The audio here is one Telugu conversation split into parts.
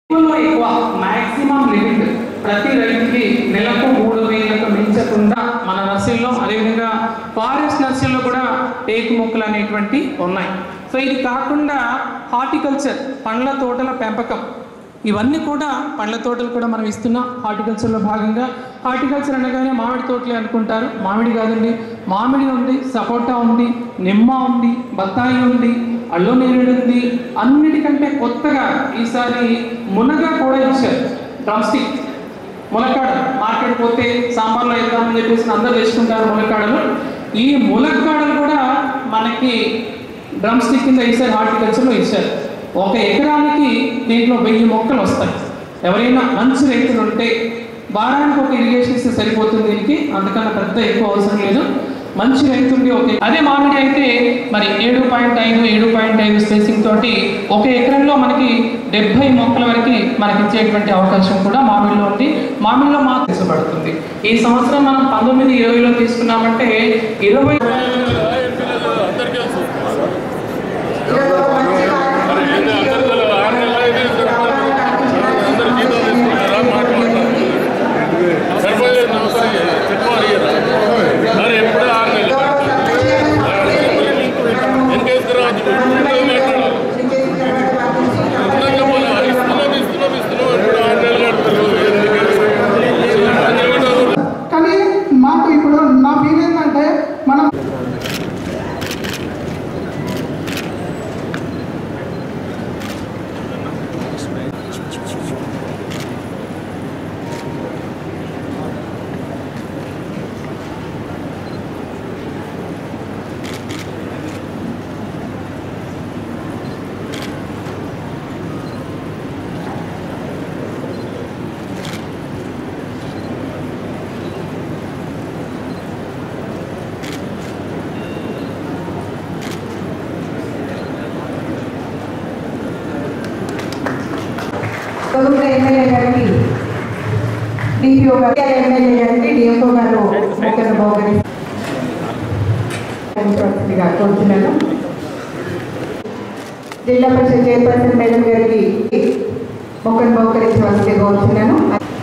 ఎక్కువలో ఎక్కువ మాక్సిమం లిమిట్ ప్రతి రైతుకి నెలకు మూడు వేలకు మించకుండా మన నర్సరీలో అదేవిధంగా ఫారెస్ట్ నర్సరీలో కూడా టేకు మొక్కలు అనేటువంటి ఉన్నాయి సో ఇది కాకుండా హార్టికల్చర్ పండ్ల తోటల పెంపకం ఇవన్నీ కూడా పండ్ల తోటలు కూడా మనం ఇస్తున్నాం హార్టికల్చర్లో భాగంగా హార్టికల్చర్ అనగానే మామిడి తోటలే అనుకుంటారు మామిడి కాదండి మామిడి ఉంది సపోటా ఉంది నిమ్మ ఉంది బత్తాయి ఉంది అల్లు నేరేడు ఉంది అన్నిటికంటే కొత్తగా ఈసారి మునగ కూడా ఇచ్చారు డ్రమ్స్టిక్ ములక్కాడ మార్కెట్ పోతే సాంబార్లో వేద్దామని చెప్పేసి అందరూ తెచ్చుకుంటారు ములక్కాడలు ఈ ములక్కాడలు కూడా మనకి డ్రమ్ స్టిక్ కింద ఇచ్చారు హార్టికల్చర్లో ఇచ్చారు ఒక ఎకరానికి దీంట్లో వెయ్యి మొక్కలు వస్తాయి ఎవరైనా మంచి రైతులు ఉంటే వారానికి ఒక ఇరిగేషన్ ఇస్తే సరిపోతుంది దీనికి అందుకన్నా పెద్ద ఎక్కువ అవసరం లేదు మంచి రైతుండి ఓకే అదే మామిడి అయితే మరి ఏడు పాయింట్ ఐదు ఏడు పాయింట్ ఐదు స్పేసింగ్ తోటి ఒక ఎకరంలో మనకి డెబ్బై మొక్కల వరకు మనకి ఇచ్చేటువంటి అవకాశం కూడా మామిడిలో ఉంది మామిడిలో మాత్రం తీసుకోబడుతుంది ఈ సంవత్సరం మనం పంతొమ్మిది ఇరవైలో తీసుకున్నామంటే ఇరవై కానీ మాకు ఇప్పుడు నా ఫీల్ ఏంటంటే మనం తొలుత ఎమ్మెల్యే గారికి డిపిఓ గారికి ఎమ్మెల్యే గారికి డిఎఫ్ఓ గారు మొక్కను బహుకరిగా కోరుతున్నాను జిల్లా పరిషత్ చైర్పర్సన్ మేడం గారికి మొక్కను బహుకరించవలసిందిగా కోరుతున్నాను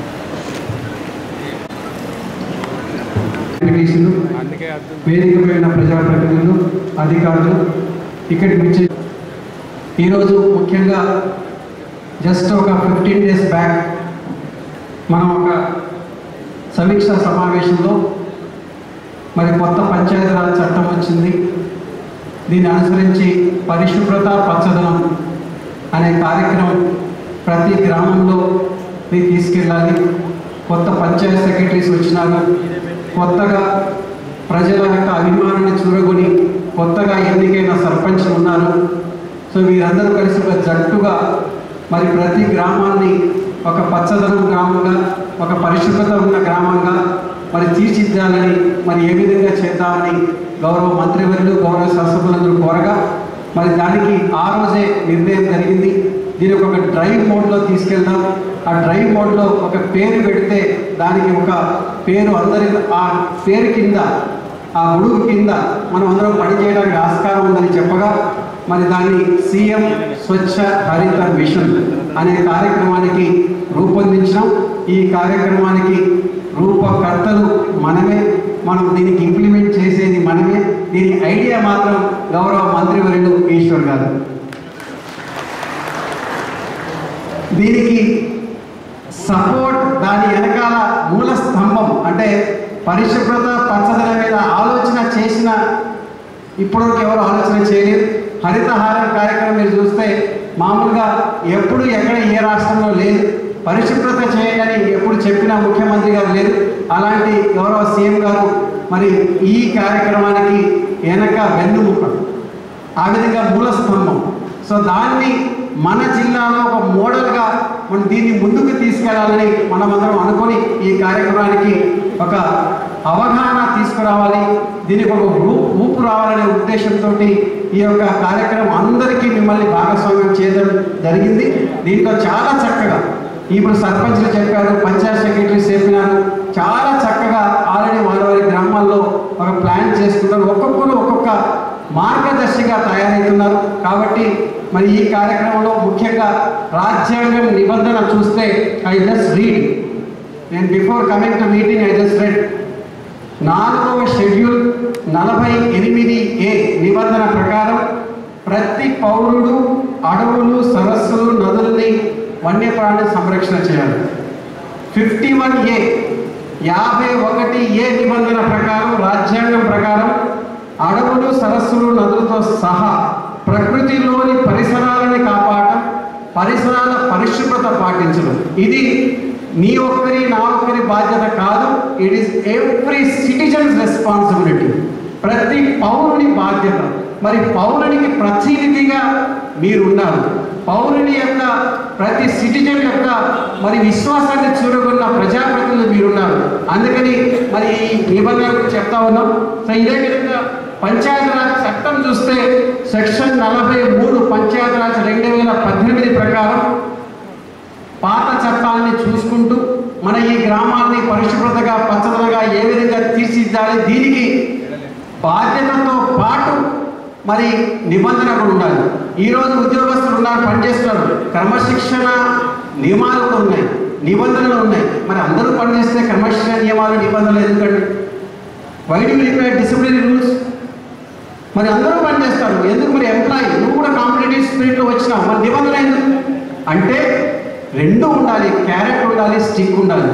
వెంకటేశ్వరులు వేదికపై ఉన్న ప్రజాప్రతినిధులు అధికారులు ఇక్కడికి వచ్చి ఈరోజు ముఖ్యంగా జస్ట్ ఒక ఫిఫ్టీన్ డేస్ బ్యాక్ మనం ఒక సమీక్ష సమావేశంలో మరి కొత్త పంచాయతీరాజ్ చట్టం వచ్చింది దీన్ని అనుసరించి పరిశుభ్రత పచ్చదనం అనే కార్యక్రమం ప్రతి గ్రామంలో మీరు తీసుకెళ్ళాలి కొత్త పంచాయత్ సెక్రటరీస్ వచ్చినారు కొత్తగా ప్రజల యొక్క అభిమానాన్ని చూరగొని కొత్తగా ఎన్నికైన సర్పంచ్లు ఉన్నారు సో వీరందరూ కలిసి ఒక జట్టుగా మరి ప్రతి గ్రామాన్ని ఒక పచ్చదనం గ్రామంగా ఒక పరిశుభ్రత ఉన్న గ్రామంగా మరి తీర్చిదిద్దాలని మరి ఏ విధంగా చేద్దామని గౌరవ మంత్రివర్యులు గౌరవ శాసకులందరూ కోరగా మరి దానికి ఆ రోజే నిర్ణయం జరిగింది దీనికి ఒక డ్రైవ్ మోడ్లో తీసుకెళ్దాం ఆ డ్రైవ్ మోడ్లో ఒక పేరు పెడితే దానికి ఒక పేరు అందరి ఆ పేరు కింద ఆ గొడుగు కింద మనం అందరం పనిచేయడానికి ఆస్కారం ఉందని చెప్పగా మరి దాన్ని సీఎం స్వచ్ఛ హరిత మిషన్ అనే కార్యక్రమానికి రూపొందించాం ఈ కార్యక్రమానికి రూపకర్తలు మనమే మనం దీనికి ఇంప్లిమెంట్ చేసేది మనమే దీని ఐడియా మాత్రం గౌరవ మంత్రివర్యులు ఈశ్వర్ గారు దీనికి సపోర్ట్ దాని వెనకాల మూల స్తంభం అంటే పరిశుభ్రత పచ్చదనం మీద ఆలోచన చేసిన ఇప్పటివరకు ఎవరు ఆలోచన చేయలేదు హరితహారం కార్యక్రమం మీరు చూస్తే మామూలుగా ఎప్పుడు ఎక్కడ ఏ రాష్ట్రంలో లేదు పరిశుభ్రత చేయాలని ఎప్పుడు చెప్పిన ముఖ్యమంత్రి గారు లేదు అలాంటి గౌరవ సీఎం గారు మరి ఈ కార్యక్రమానికి వెనక వెన్నుముక ఆ విధంగా మూల స్తంభం సో దాన్ని మన జిల్లాలో ఒక మోడల్గా మనం దీన్ని ముందుకు తీసుకెళ్లాలని మనమందరం అనుకొని ఈ కార్యక్రమానికి ఒక అవగాహన తీసుకురావాలి దీనికి ఒక ఊ- ఊపు రావాలనే ఉద్దేశంతో ఈ యొక్క కార్యక్రమం అందరికీ మిమ్మల్ని భాగస్వామ్యం చేయడం జరిగింది దీంట్లో చాలా చక్కగా ఇప్పుడు సర్పంచ్లు చెప్పారు పంచాయత్ సెక్రటరీస్ చెప్పినారు చాలా చక్కగా ఆల్రెడీ వారి వారి గ్రామాల్లో ఒక ప్లాన్ చేసుకుంటారు ఒక్కొక్కరు ఒక్కొక్క మార్గదర్శిగా తయారవుతున్నారు కాబట్టి మరి ఈ కార్యక్రమంలో ముఖ్యంగా రాజ్యాంగం నిబంధన చూస్తే ఐ జస్ట్ రీడ్ నేను before coming to meeting I just read నాలుగవ షెడ్యూల్ నలభై ఎనిమిది ఏ నిబంధన ప్రకారం ప్రతి పౌరుడు అడవులు సరస్సులు నదుల్ని వన్యప్రాణి సంరక్షణ చేయాలి ఫిఫ్టీ వన్ ఏ యాభై ఒకటి ఏ నిబంధన ప్రకారం రాజ్యాంగం ప్రకారం అడవులు సరస్సులు నదులతో సహా ప్రకృతిలోని పరిసరాలని కాపాడటం పరిసరాల పరిశుభ్రత పాటించడం ఇది నీ ఒక్కరి నా ఒక్కరి బాధ్యత కాదు it is every citizen's responsibility ప్రతి పౌరుని బాధ్యత మరి పౌరునికి ప్రతినిధిగా మీరున్నారు పౌరుని యొక్క ప్రతి సిటిజన్ యొక్క మరి విశ్వాసాన్ని చూడగొన్న ప్రజాప్రతినిధులు మీరున్నారు అందుకని మరి ఈ నిబంధన గురించి చెప్తా ఉన్నాం సో ఇదే విధంగా పంచాయతీరాజ్ చట్టం చూస్తే సెక్షన్ నలభై మూడు పంచాయతీరాజ్ రెండు వేల పద్దెనిమిది ప్రకారం పాత చట్టాన్ని చూసుకుంటూ మన ఈ గ్రామాన్ని పరిశుభ్రతగా పచ్చదనగా ఏ విధంగా తీర్చిదిద్దాలి దీనికి బాధ్యతతో పాటు మరి నిబంధన కూడా ఉండాలి ఈరోజు ఉద్యోగస్తులు ఉన్నారు పనిచేస్తున్నారు క్రమశిక్షణ నియమాలు కూడా ఉన్నాయి నిబంధనలు ఉన్నాయి మరి అందరూ పనిచేస్తే క్రమశిక్షణ నియమాలు నిబంధనలు ఎందుకండి why do require disciplinary rules మరి అందరూ పనిచేస్తారు ఎందుకు మరి ఎంప్లాయీ నువ్వు కూడా కాంపిటేటివ్ స్పిరిట్లో వచ్చినావు మరి నిబంధన ఎందుకు అంటే రెండు ఉండాలి క్యారెట్ ఉండాలి స్టిక్ ఉండాలి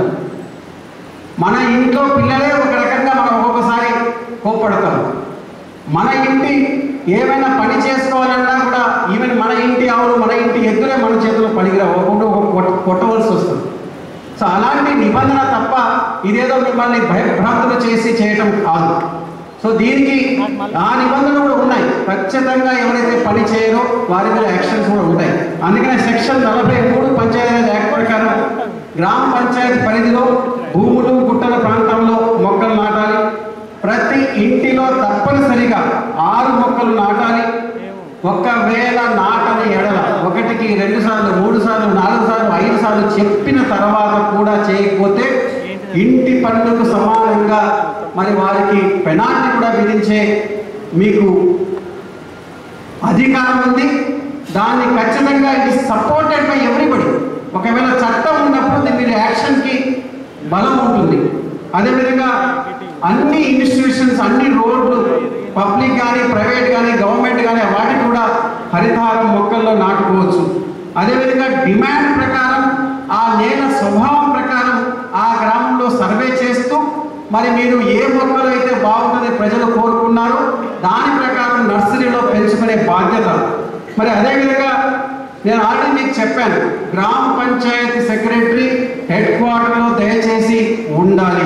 మన ఇంట్లో పిల్లలే ఒక రకంగా మనం ఒక్కొక్కసారి కోప్పడతాం మన ఇంటి ఏమైనా పని చేసుకోవాలన్నా కూడా ఈవెన్ మన ఇంటి ఆవులు మన ఇంటి ఎద్దులే మన చేతిలో పనికిరావు ఒకటి ఒక కొట్టవలసి వస్తుంది సో అలాంటి నిబంధన తప్ప ఇదేదో మిమ్మల్ని భయభ్రాంతులు చేసి చేయటం కాదు సో దీనికి ఆ నిబంధనలు కూడా ఉన్నాయి ఖచ్చితంగా ఎవరైతే పని చేయరో వారి మీద యాక్షన్స్ కూడా ఉంటాయి అందుకనే సెక్షన్ నలభై మూడు పంచాయతీరాజ్ యాక్ట్ ప్రకారం గ్రామ పంచాయతీ పరిధిలో భూములు గుట్టల ప్రాంతంలో మొక్కలు నాటాలి ప్రతి ఇంటిలో తప్పనిసరిగా ఆరు మొక్కలు నాటాలి ఒకవేళ నాటని ఎడల ఒకటికి రెండు సార్లు మూడు సార్లు నాలుగు సార్లు ఐదు సార్లు చెప్పిన తర్వాత కూడా చేయకపోతే ఇంటి పన్నుకు సమానంగా మరి వారికి పెనాల్టీ కూడా విధించే మీకు అధికారం ఉంది దాన్ని ఖచ్చితంగా it is supported by everybody ఒకవేళ చట్టం ఉన్నప్పుడు దీని మీద యాక్షన్కి బలం ఉంటుంది అదేవిధంగా అన్ని ఇన్స్టిట్యూషన్స్ అన్ని రోడ్లు పబ్లిక్ కానీ ప్రైవేట్ కానీ గవర్నమెంట్ కానీ వాటికి కూడా హరితహారం మొక్కల్లో నాటుకోవచ్చు అదేవిధంగా డిమాండ్ ప్రకారం ఆ నేల స్వభావం ప్రకారం ఆ గ్రామంలో సర్వే చేస్తూ మరి మీరు ఏ మొక్కలు అయితే బాగుంటుంది ప్రజలు కోరుకున్నారో దాని ప్రకారం నర్సరీలో పెంచుకునే బాధ్యత మరి అదేవిధంగా నేను ఆల్రెడీ మీకు చెప్పాను గ్రామ పంచాయతీ సెక్రటరీ హెడ్ క్వార్టర్లో దయచేసి ఉండాలి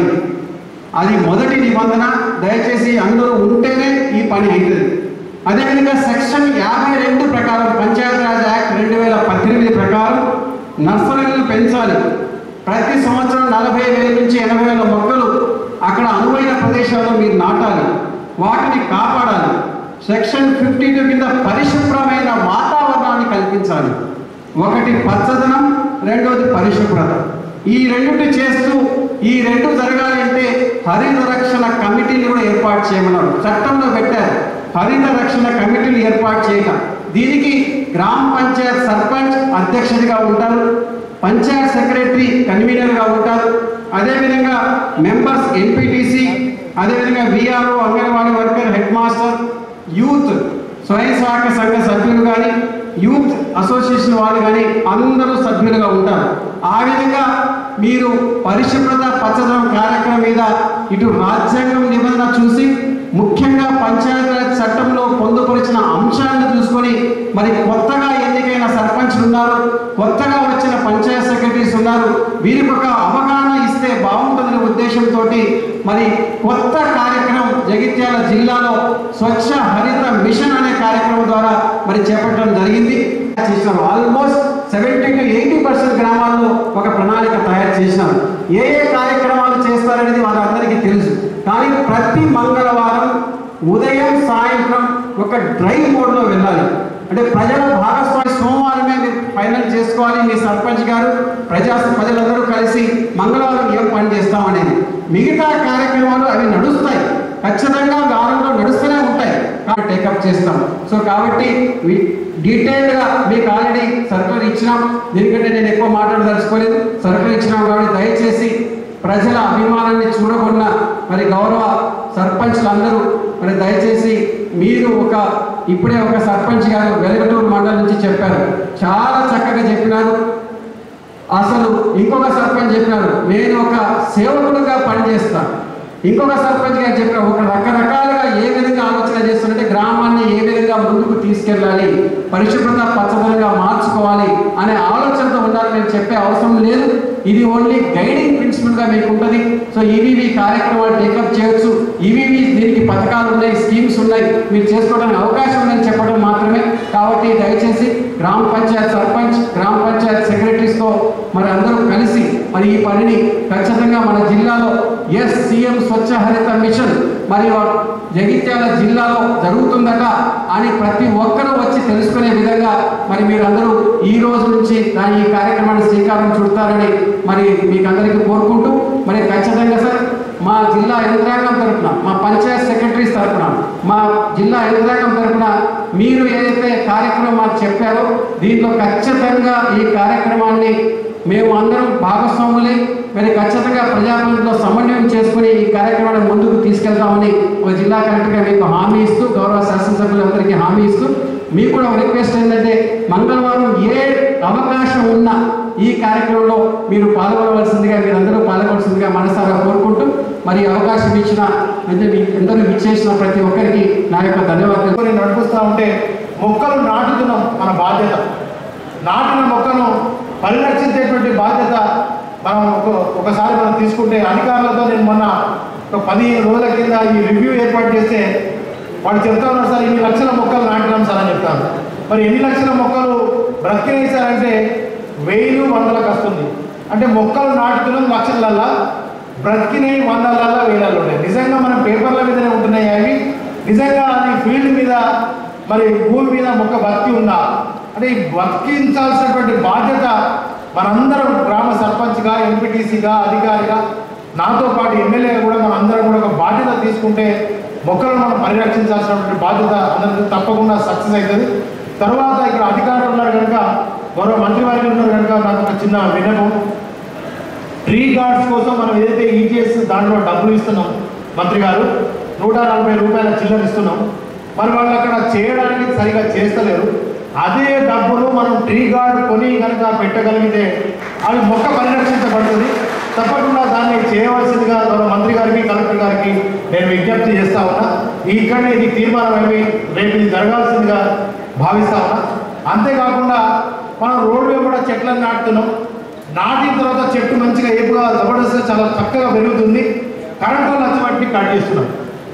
అది మొదటి నిబంధన దయచేసి అందరూ ఉంటేనే ఈ పని అవుతుంది అదేవిధంగా సెక్షన్ యాభై రెండు ప్రకారం పంచాయతీరాజ్ యాక్ట్ రెండు వేల పద్దెనిమిది ప్రకారం నర్సరీలను పెంచాలి ప్రతి సంవత్సరం నలభై వేల నుంచి ఎనభై వేల మొక్కలు అక్కడ అనువైన ప్రదేశాల్లో మీరు నాటాలి వాటిని కాపాడాలి సెక్షన్ ఫిఫ్టీ టూ కింద పరిశుభ్రమైన వాతావరణాన్ని కల్పించాలి ఒకటి పచ్చదనం రెండోది పరిశుభ్రత ఈ రెండుటి చేస్తూ ఈ రెండు జరగాలి అంటే హరిత రక్షణ కమిటీని కూడా ఏర్పాటు చేయమన్నారు చట్టంలో పెట్టారు హరిత రక్షణ కమిటీలు ఏర్పాటు చేయటం దీనికి గ్రామ పంచాయత్ సర్పంచ్ అధ్యక్షుడిగా ఉంటారు పంచాయత్ సెక్రటరీ కన్వీనర్గా ఉంటారు అదేవిధంగా మెంబర్స్ ఎంపీటీసీ అదేవిధంగా VRO anganwadi worker head master youth స్వయం సహాయక సంఘ సభ్యులు కానీ యూత్ అసోసియేషన్ వాళ్ళు కానీ అందరూ సభ్యులుగా ఉంటారు ఆ విధంగా మీరు పరిశుభ్రత పచ్చదనం కార్యక్రమం మీద ఇటు రాజ్యాంగం నిబంధన చూసి ముఖ్యంగా పంచాయతీరాజ్ చట్టంలో పొందుపరిచిన అంశాలను చూసుకొని మరి కొత్తగా ఎన్నికైన సర్పంచ్లు ఉన్నారు కొత్తగా వచ్చిన పంచాయత్ సెక్రటరీస్ ఉన్నారు వీరికి ఒక అవగాహన ఇస్తే బాగుంటుందనే ఉద్దేశంతో మరి కొత్త కార్యక్రమం జగిత్యాల జిల్లాలో స్వచ్ఛ హరిత మిషన్ అనే కార్యక్రమం ద్వారా మరి చేపట్టడం జరిగింది చేసినారు almost seventy to eighty percent గ్రామాల్లో ఒక ప్రణాళిక తయారు చేసినారు ఏ ఏ కార్యక్రమాలు చేస్తారనేది వాళ్ళందరికీ తెలుసు కానీ ప్రతి మంగళవారం ఉదయం సాయంత్రం ఒక డ్రైవ్ మోడ్లో వెళ్ళాలి అంటే ప్రజల భాగస్వామి సోమవారమే మీరు ఫైనల్ చేసుకోవాలి మీ సర్పంచ్ గారు ప్రజా ప్రజలందరూ కలిసి మంగళవారం ఏం పని చేస్తామనేది మిగతా కార్యక్రమాలు అవి నడుస్తాయి ఖచ్చితంగా వారంలో నడుస్తూనే ఉంటాయి టేకప్ చేస్తాం సో కాబట్టి డీటెయిల్డ్గా మీకు ఆల్రెడీ సర్కులర్ ఇచ్చినాం దీనికంటే నేను ఎక్కువ మాట్లాడదలుచుకోలేదు సర్కులర్ ఇచ్చినాం కాబట్టి దయచేసి ప్రజల అభిమానాన్ని చూడకుండా మరి గౌరవ సర్పంచ్లు అందరూ మరి దయచేసి మీరు ఒక ఇప్పుడే ఒక సర్పంచ్ గారు వెలగటూరు మండలం నుంచి చెప్పారు చాలా చక్కగా చెప్పినారు అసలు ఇంకొక సర్పంచ్ చెప్పినారు నేను ఒక సేవకుడుగా పనిచేస్తాను ఇంకొక సర్పంచ్ గారు చెప్పినారు ఒక రకరకాలుగా ఏ విధంగా ఆలోచన చేస్తున్నట్టే గ్రామాన్ని ఏ విధంగా ముందుకు తీసుకెళ్ళాలి పరిశుభ్రత పచ్చదనంగా మార్చుకోవాలి అనే ఆలోచనతో ఉండాలని నేను చెప్పే అవసరం లేదు ఇది ఓన్లీ గైడింగ్ ప్రిన్సిపల్గా మీకు ఉంటుంది సో ఈవీవి కార్యక్రమాలు టేకప్ చేయొచ్చు ఈవీవి దీనికి పథకాలు ఉన్నాయి స్కీమ్స్ ఉన్నాయి మీరు చేసుకోవడానికి అవకాశం ఉందని చెప్పడం మాత్రమే కాబట్టి దయచేసి గ్రామ పంచాయత్ సర్పంచ్ గ్రామ పంచాయత్ సెక్రటరీస్తో మరి అందరూ కలిసి మరి ఈ పనిని ఖచ్చితంగా మన జిల్లాలో ఎస్ సీఎం స్వచ్ఛ హరిత మిషన్ మరి జగిత్యాల జిల్లాలో జరుగుతుందట అని ప్రతి ఒక్కరూ వచ్చి తెలుసుకునే విధంగా మరి మీరందరూ ఈ రోజు నుంచి దాని ఈ కార్యక్రమాన్ని శ్రీకారం చుడతారని మరి మీకు అందరికీ కోరుకుంటూ మరి ఖచ్చితంగా సార్ మా జిల్లా యంత్రాంగం తరపున మా పంచాయత్ సెక్రటరీస్ తరపున మా జిల్లా యంత్రాంగం తరపున మీరు ఏదైతే కార్యక్రమం మాకు చెప్పారో దీంట్లో ఖచ్చితంగా ఈ కార్యక్రమాన్ని మేము అందరం భాగస్వాములై మరి ఖచ్చితంగా ప్రజాప్రతినిధులతో సమన్వయం చేసుకుని ఈ కార్యక్రమాన్ని ముందుకు తీసుకెళ్తామని ఒక జిల్లా కలెక్టర్గా మీకు హామీ ఇస్తూ గౌరవ శాసనసభ్యులందరికీ హామీ ఇస్తూ మీకు కూడా ఒక రిక్వెస్ట్ ఏంటంటే మంగళవారం ఏ అవకాశం ఉన్నా ఈ కార్యక్రమంలో మీరు పాల్గొనవలసిందిగా మీరందరూ పాల్గొనవలసిందిగా మనసారా కోరుకుంటూ మరి ఈ అవకాశం ఇచ్చిన అంటే మీ అందరూ ఇచ్చేసిన ప్రతి ఒక్కరికి నా యొక్క ధన్యవాదాలు కొన్ని నడిపిస్తూ ఉంటే మొక్కలు నాటుతున్నాం మన బాధ్యత నాటిన మొక్కను పరిరక్షించేటువంటి బాధ్యత మనం ఒక ఒకసారి మనం తీసుకుంటే అధికారులతో నేను మొన్న ఒక పదిహేను రోజుల కింద ఈ రివ్యూ ఏర్పాటు చేస్తే వాళ్ళు చెప్తా ఉన్నారు సార్ ఇన్ని లక్షల మొక్కలు నాటినాం సార్ అని చెప్తాను మరి ఎన్ని లక్షల మొక్కలు బ్రతికినాయి సార్ అంటే వెయ్యి వందలకు వస్తుంది అంటే మొక్కలు నాటుతున్నాం లక్షలల్లా బ్రతికినాయి వందలల్లా వేలల్లో ఉన్నాయి నిజంగా మనం పేపర్ల మీదనే ఉంటున్నాయి అవి నిజంగా అది ఫీల్డ్ మీద మరి భూమి మీద మొక్క బతికి ఉందా అంటే ఈ బతికించాల్సినటువంటి బాధ్యత మనందరం గ్రామ సర్పంచ్గా ఎంపీటీసీగా అధికారిగా నాతో పాటు ఎమ్మెల్యేగా కూడా మనం అందరం కూడా ఒక బాధ్యత తీసుకుంటే మొక్కలను మనం పరిరక్షించాల్సినటువంటి బాధ్యత అందరికీ తప్పకుండా సక్సెస్ అవుతుంది తర్వాత ఇక్కడ అధికారులు ఉన్నారు కనుక గౌరవ మంత్రి వారికి ఉన్నారు కనుక నాకు ఒక చిన్న విన్నపం ట్రీ గార్డ్స్ కోసం మనం ఏదైతే ఈజీఎస్ దాంట్లో డబ్బులు ఇస్తున్నాం మంత్రి గారు నూట నలభై రూపాయల చిల్లర ఇస్తున్నాం మరి వాళ్ళు అక్కడ చేయడానికి సరిగా చేస్తలేరు అదే డబ్బులు మనం ట్రీ గార్డ్ కొని కనుక పెట్టగలిగితే అవి మొక్క పరిరక్షించబడుతుంది తప్పకుండా దాన్ని చేయవలసిందిగా గౌరవ మంత్రి గారికి కలెక్టర్ గారికి నేను విజ్ఞప్తి చేస్తా ఉన్నా ఇక్కడనే ఇది తీర్మానం అవి రేపు ఇది జరగాల్సిందిగా భావిస్తా ఉన్నా అంతేకాకుండా మనం రోడ్డు మీద కూడా చెట్లను నాటుతున్నాం నాటిన తర్వాత చెట్టు మంచిగా ఏపుగా జబర్దస్త్గా చాలా చక్కగా పెరుగుతుంది కరెంట్ వాళ్ళు వచ్చి కట్ చేస్తున్నాం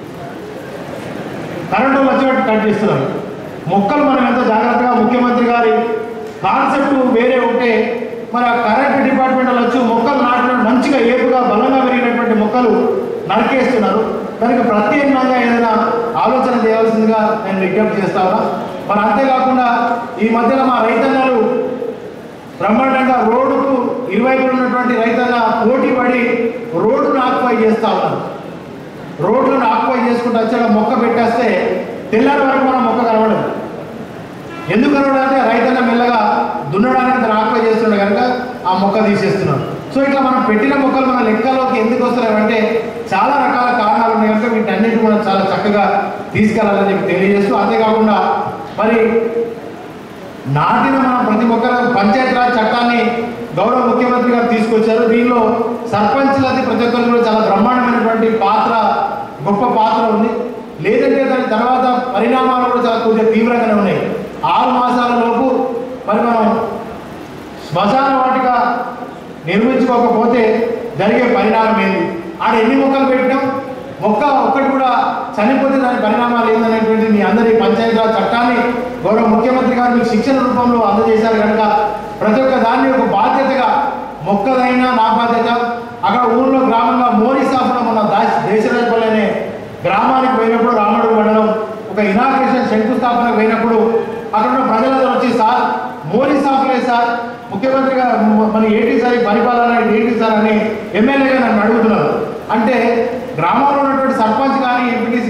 కరెంట్ వాళ్ళు వచ్చి కట్ చేస్తున్నాం మొక్కలు మనం ఎంత జాగ్రత్తగా ముఖ్యమంత్రి గారి కాన్సెప్ట్ వేరే ఉంటే మరి ఆ కరెంట్ డిపార్ట్మెంట్ వాళ్ళు వచ్చి మొక్కలు నాటిన మంచిగా ఏపుగా బలంగా పెరిగినటువంటి మొక్కలు నరికేస్తున్నారు దానికి ప్రత్యేకంగా ఏదైనా ఆలోచన చేయాల్సిందిగా నేను విజ్ఞప్తి చేస్తా ఉన్నా మరి అంతేకాకుండా ఈ మధ్యన మా రైతన్నలు బ్రహ్మాండంగా రోడ్డుకు ఇరువైపులు ఉన్నటువంటి రైతన్న పోటీ పడి రోడ్డును ఆక్యుపై చేస్తా ఉన్నారు రోడ్లను ఆక్యుపై చేసుకుంటూ వచ్చాక మొక్క పెట్టేస్తే తెల్లారి వరకు మనం మొక్క కనబడదు ఎందుకు కనబడంటే రైతన్న మెల్లగా దున్నడానికి తను ఆక్యుపై చేస్తుండే కనుక ఆ మొక్క తీసేస్తున్నాడు సో ఇట్లా మనం పెట్టిన మొక్కలు మన లెక్కలోకి ఎందుకు వస్తున్నాయంటే చాలా రకాల కారణాలు ఉన్నాయి కనుక వీటన్నిటి మనం చాలా చక్కగా తీసుకెళ్లాలని చెప్పి తెలియజేస్తూ అంతేకాకుండా మరి నాటిన మన ప్రతి ఒక్కరు పంచాయతీరాజ్ చట్టాన్ని గౌరవ ముఖ్యమంత్రి గారు తీసుకొచ్చారు దీనిలో సర్పంచ్లది ప్రతి ఒక్కరు కూడా చాలా బ్రహ్మాండమైనటువంటి పాత్ర గొప్ప పాత్ర ఉంది లేదంటే దాని తర్వాత పరిణామాలు కూడా చాలా కొద్దిగా తీవ్రంగానే ఉన్నాయి ఆరు మాసాల లోపు మరి మనం శ్మశాన వాటిక నిర్మించుకోకపోతే జరిగే పరిణామం ఏంది ఆడ ఎన్ని మొక్కలు పెట్టినాం మొక్క ఒక్కటి కూడా చనిపోతే దాని పరిణామాలు ఏందనేటువంటి మీ అందరి పంచాయతీరాజ్ చట్టాన్ని గౌరవ ముఖ్యమంత్రి గారు మీకు శిక్షణ రూపంలో అందజేశారు కనుక ప్రతి ఒక్క దాన్ని ఒక బాధ్యతగా మొక్కదైనా నా బాధ్యత అక్కడ ఊళ్ళో గ్రామంగా మోరిసాపులో మన దాస్ దేశరాజపల్లి అనే గ్రామానికి పోయినప్పుడు రామడు మండలం ఒక ఇనాగ్రేషన్ శంకుస్థాపన పోయినప్పుడు అక్కడ ఉన్న ప్రజలందరూ వచ్చి సార్ మోరీ సాఫ్లే సార్ ముఖ్యమంత్రి గారు మ- మన ఏంటి సార్ ఈ పరిపాలన ఏంటి సార్ అని ఎమ్మెల్యేగా నన్ను అడుగుతున్నారు అంటే గ్రామంలో ఉన్నటువంటి సర్పంచ్ కానీ ఎంపీటీసీ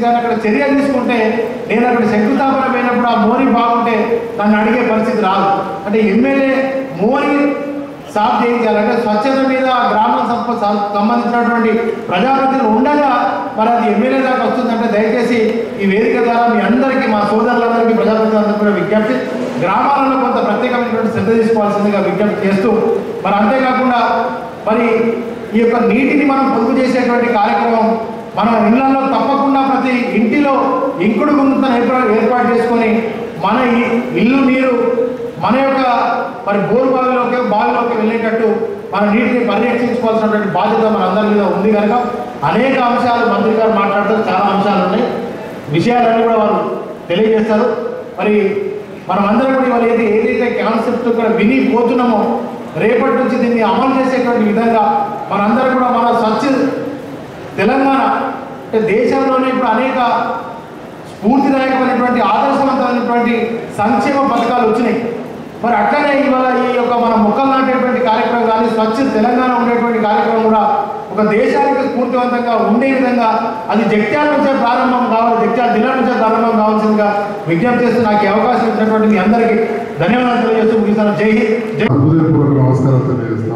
కానీ అక్కడ చర్య తీసుకుంటే నేను అక్కడ శంకుస్థాపన పోయినప్పుడు ఆ మోరి బాగుంటే నన్ను అడిగే పరిస్థితి రాదు అంటే ఎమ్మెల్యే మోరి సాఫ్ చేయించాలంటే స్వచ్ఛత మీద ఆ గ్రామ సంప సం- సంబంధించినటువంటి ప్రజాప్రతినిధులు ఉండగా మరి అది ఎమ్మెల్యే దాకా వస్తుందంటే దయచేసి ఈ వేదిక ద్వారా మీ అందరికీ మా సోదరులందరికీ ప్రజాప్రతినిధులందరికీ కూడా విజ్ఞప్తి గ్రామాలలో కొంత ప్రత్యేకమైనటువంటి శ్రద్ధ తీసుకోవాల్సిందిగా విజ్ఞప్తి చేస్తూ మరి అంతేకాకుండా మరి ఈ యొక్క నీటిని మనం పొదుపు చేసేటువంటి కార్యక్రమం మనం ఇళ్లలో తప్పకుండా ప్రతి ఇంటిలో ఇంకుడు గుంతను ఏర్పాటు ఏర్పాటు చేసుకొని మన ఈ ఇల్లు నీరు మన యొక్క మరి బోరు బావిలోకి బావిలోకి వెళ్ళేటట్టు మన నీటిని పరిరక్షించుకోవాల్సినటువంటి బాధ్యత మన అందరి మీద ఉంది కనుక అనేక అంశాలు మంత్రి గారు మాట్లాడుతూ చాలా అంశాలు ఉన్నాయి విషయాలన్నీ కూడా వారు తెలియజేస్తారు మరి మనం అందరం కూడా ఇవాళ ఏది ఏదైతే కాన్సెప్ట్ ఇక్కడ విని పోతున్నామో రేపటి నుంచి దీన్ని అమలు చేసేటువంటి విధంగా మనందరం కూడా మన స్వచ్ఛ తెలంగాణ అంటే దేశంలోనే ఇప్పుడు అనేక స్ఫూర్తిదాయకమైనటువంటి ఆదర్శవంతమైనటువంటి సంక్షేమ పథకాలు వచ్చినాయి మరి అట్లనే ఇవాళ ఈ యొక్క మన మొక్కలు నాటేటువంటి కార్యక్రమం కానీ స్వచ్ఛ తెలంగాణ ఉండేటువంటి కార్యక్రమం కూడా ఒక దేశానికి స్ఫూర్తివంతంగా ఉండే విధంగా అది జగిత్యాల నుంచే ప్రారంభం కావాలి జగిత్యాల జిల్లా నుంచే ప్రారంభం కావాల్సిందిగా విజ్ఞప్తి చేస్తూ నాకు ఈ అవకాశం ఇచ్చినటువంటి మీ అందరికీ ధన్యవాదాలు తెలియజేస్తూ ముగిస్తాను జై హింద్ జై హృదయపూర్వక నమస్కారం తెలియజేస్తాం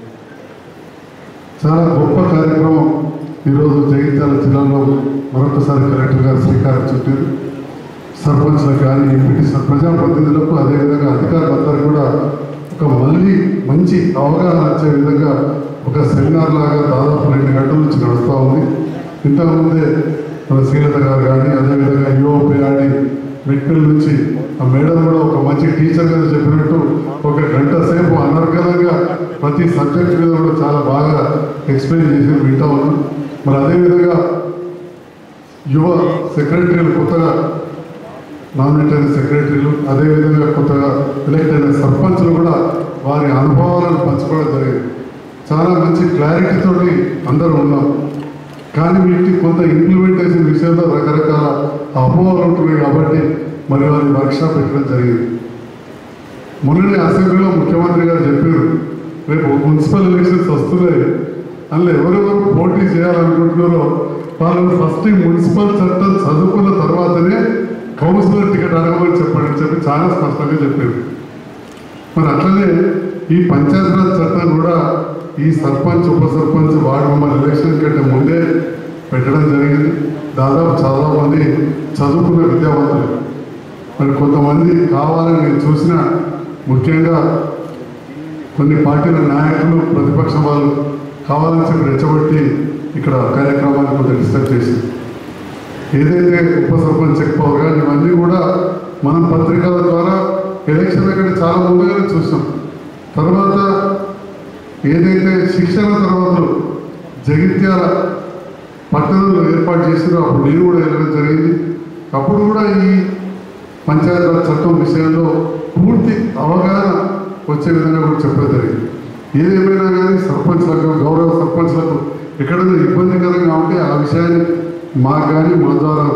చాలా గొప్ప కార్యక్రమం ఈరోజు జగిత్యాల జిల్లాలో మరొకసారి కలెక్టర్ గారు శ్రీకారం చుట్టారు సర్పంచ్లకు కానీ ఎంపీటీ ప్రజాప్రతినిధులకు అదేవిధంగా అధికారులందరూ కూడా ఒక మళ్ళీ మంచి అవగాహన వచ్చే విధంగా ఒక సెమినార్ లాగా దాదాపు రెండు గంటల నుంచి నడుస్తూ ఉంది ఇంతకుముందే మన శ్రీలత గారు కానీ అదేవిధంగా యువపిఆడి మెట్పల్ నుంచి ఆ మేడం కూడా ఒక మంచి టీచర్ గారు చెప్పినట్టు ఒక గంట సేపు అనర్గళంగా ప్రతి సబ్జెక్ట్ మీద కూడా చాలా బాగా ఎక్స్ప్లెయిన్ చేసి వింటా ఉన్నాం మరి అదేవిధంగా యువ సెక్రటరీలు కొత్తగా నామినేట్ అయిన సెక్రటరీలు అదేవిధంగా కొత్తగా ఎలక్ట్ అయిన సర్పంచ్లు కూడా వారి అనుభవాలను పంచుకోవడం జరిగింది చాలా మంచి క్లారిటీతో అందరూ ఉన్నాం కానీ వీటికి కొంత ఇంప్లిమెంటేషన్ విషయంలో రకరకాల అపోహలు ఉంటున్నాయి కాబట్టి మరి వారి వర్క్షాప్ పెట్టడం జరిగింది మొన్ననే అసెంబ్లీలో ముఖ్యమంత్రి గారు చెప్పారు రేపు మున్సిపల్ ఎలక్షన్స్ వస్తున్నాయి అందులో ఎవరెవరు పోటీ చేయాలనుకుంటున్నారో వాళ్ళని ఫస్ట్ ఈ మున్సిపల్ చట్టం చదువుకున్న తర్వాతనే కౌన్సిలర్ టికెట్ అడగమని చెప్పండి అని చెప్పి చాలా స్పష్టంగా చెప్పారు మరి అట్లనే ఈ పంచాయతీరాజ్ చట్టం కూడా ఈ సర్పంచ్ ఉప సర్పంచ్ వార్డు మెంబర్ ఎలక్షన్ కంటే ముందే పెట్టడం జరిగింది దాదాపు చాలా మంది చదువుకున్న విద్యావంతులు మరి కొంతమంది కావాలని నేను చూసిన ముఖ్యంగా కొన్ని పార్టీల నాయకులు ప్రతిపక్ష వాళ్ళు కావాలని చెప్పి రెచ్చగొట్టి ఇక్కడ కార్యక్రమాన్ని కొంత డిస్టర్బ్ చేసింది ఏదైతే ఉప సర్పంచ్ చెక్ పవర్ కానీ ఇవన్నీ కూడా మనం పత్రికల ద్వారా ఎలక్షన్ కంటే చాలా ముందుగానే చూసాం తర్వాత ఏదైతే శిక్షణ తరగతులు జగిత్యాల పట్టణంలో ఏర్పాటు చేసినో అప్పుడు నేను కూడా వెళ్ళడం జరిగింది అప్పుడు కూడా ఈ పంచాయతీరాజ్ చట్టం విషయంలో పూర్తి అవగాహన వచ్చే విధంగా కూడా చెప్పడం జరిగింది ఏదేమైనా కానీ సర్పంచ్లకు గౌరవ సర్పంచ్లకు ఎక్కడైనా ఇబ్బందికరంగా ఉంటే ఆ విషయాన్ని మాకు కానీ మా ద్వారా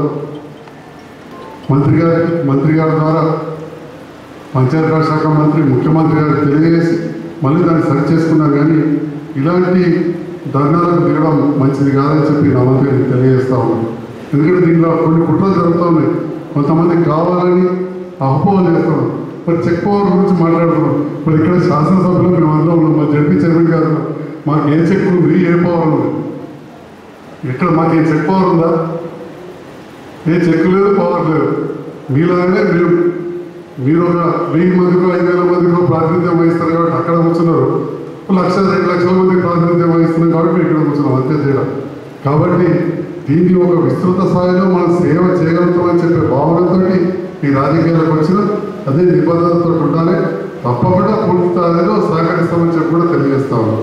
మంత్రి గారికి మంత్రి గారి ద్వారా పంచాయతీరాజ్ శాఖ మంత్రి ముఖ్యమంత్రి గారికి తెలియజేసి మళ్ళీ దాన్ని సరి చేసుకున్నారు కానీ ఇలాంటి ధర్నాలకు దిగడం మంచిది కాదని చెప్పి నా మంత్రి తెలియజేస్తా ఉన్నాను ఎందుకంటే దీనిలో కొన్ని కుట్రలు జరుగుతూ ఉన్నాయి కొంతమంది కావాలని అపోహలు చేస్తున్నారు మరి చెక్ పవర్ గురించి మాట్లాడుతున్నాం మరి ఇక్కడ శాసనసభలో మేము అందరం ఉన్నాం మా జడ్పీ చైర్మన్ గారు మాకు ఏ చెక్ ఉంది ఏ పవర్ ఉంది ఇక్కడ మాకు ఏ చెక్ పవర్ ఉందా ఏ చెక్ లేదు పవర్ లేదు మీలాగానే మీరు మీరు ఒక వెయ్యి మందికో ఐదు వేల మందికో ప్రాతినిధ్యం వహిస్తారు కాబట్టి అక్కడ కూర్చున్నారు ఒక లక్ష రెండు లక్షల మందికి ప్రాతినిధ్యం వహిస్తున్నాం కాబట్టి మేము ఇక్కడ కూర్చున్నాం అంతే తేడా కాబట్టి దీన్ని ఒక విస్తృత స్థాయిలో మనం సేవ చేయగలుగుతామని చెప్పే భావనతో ఈ రాజకీయాలకు వచ్చిన అదే నిబంధనలతో ఉండాలి తప్పకుండా పూర్తి స్థాయిలో సహకరిస్తామని చెప్పి కూడా తెలియజేస్తా ఉన్నాం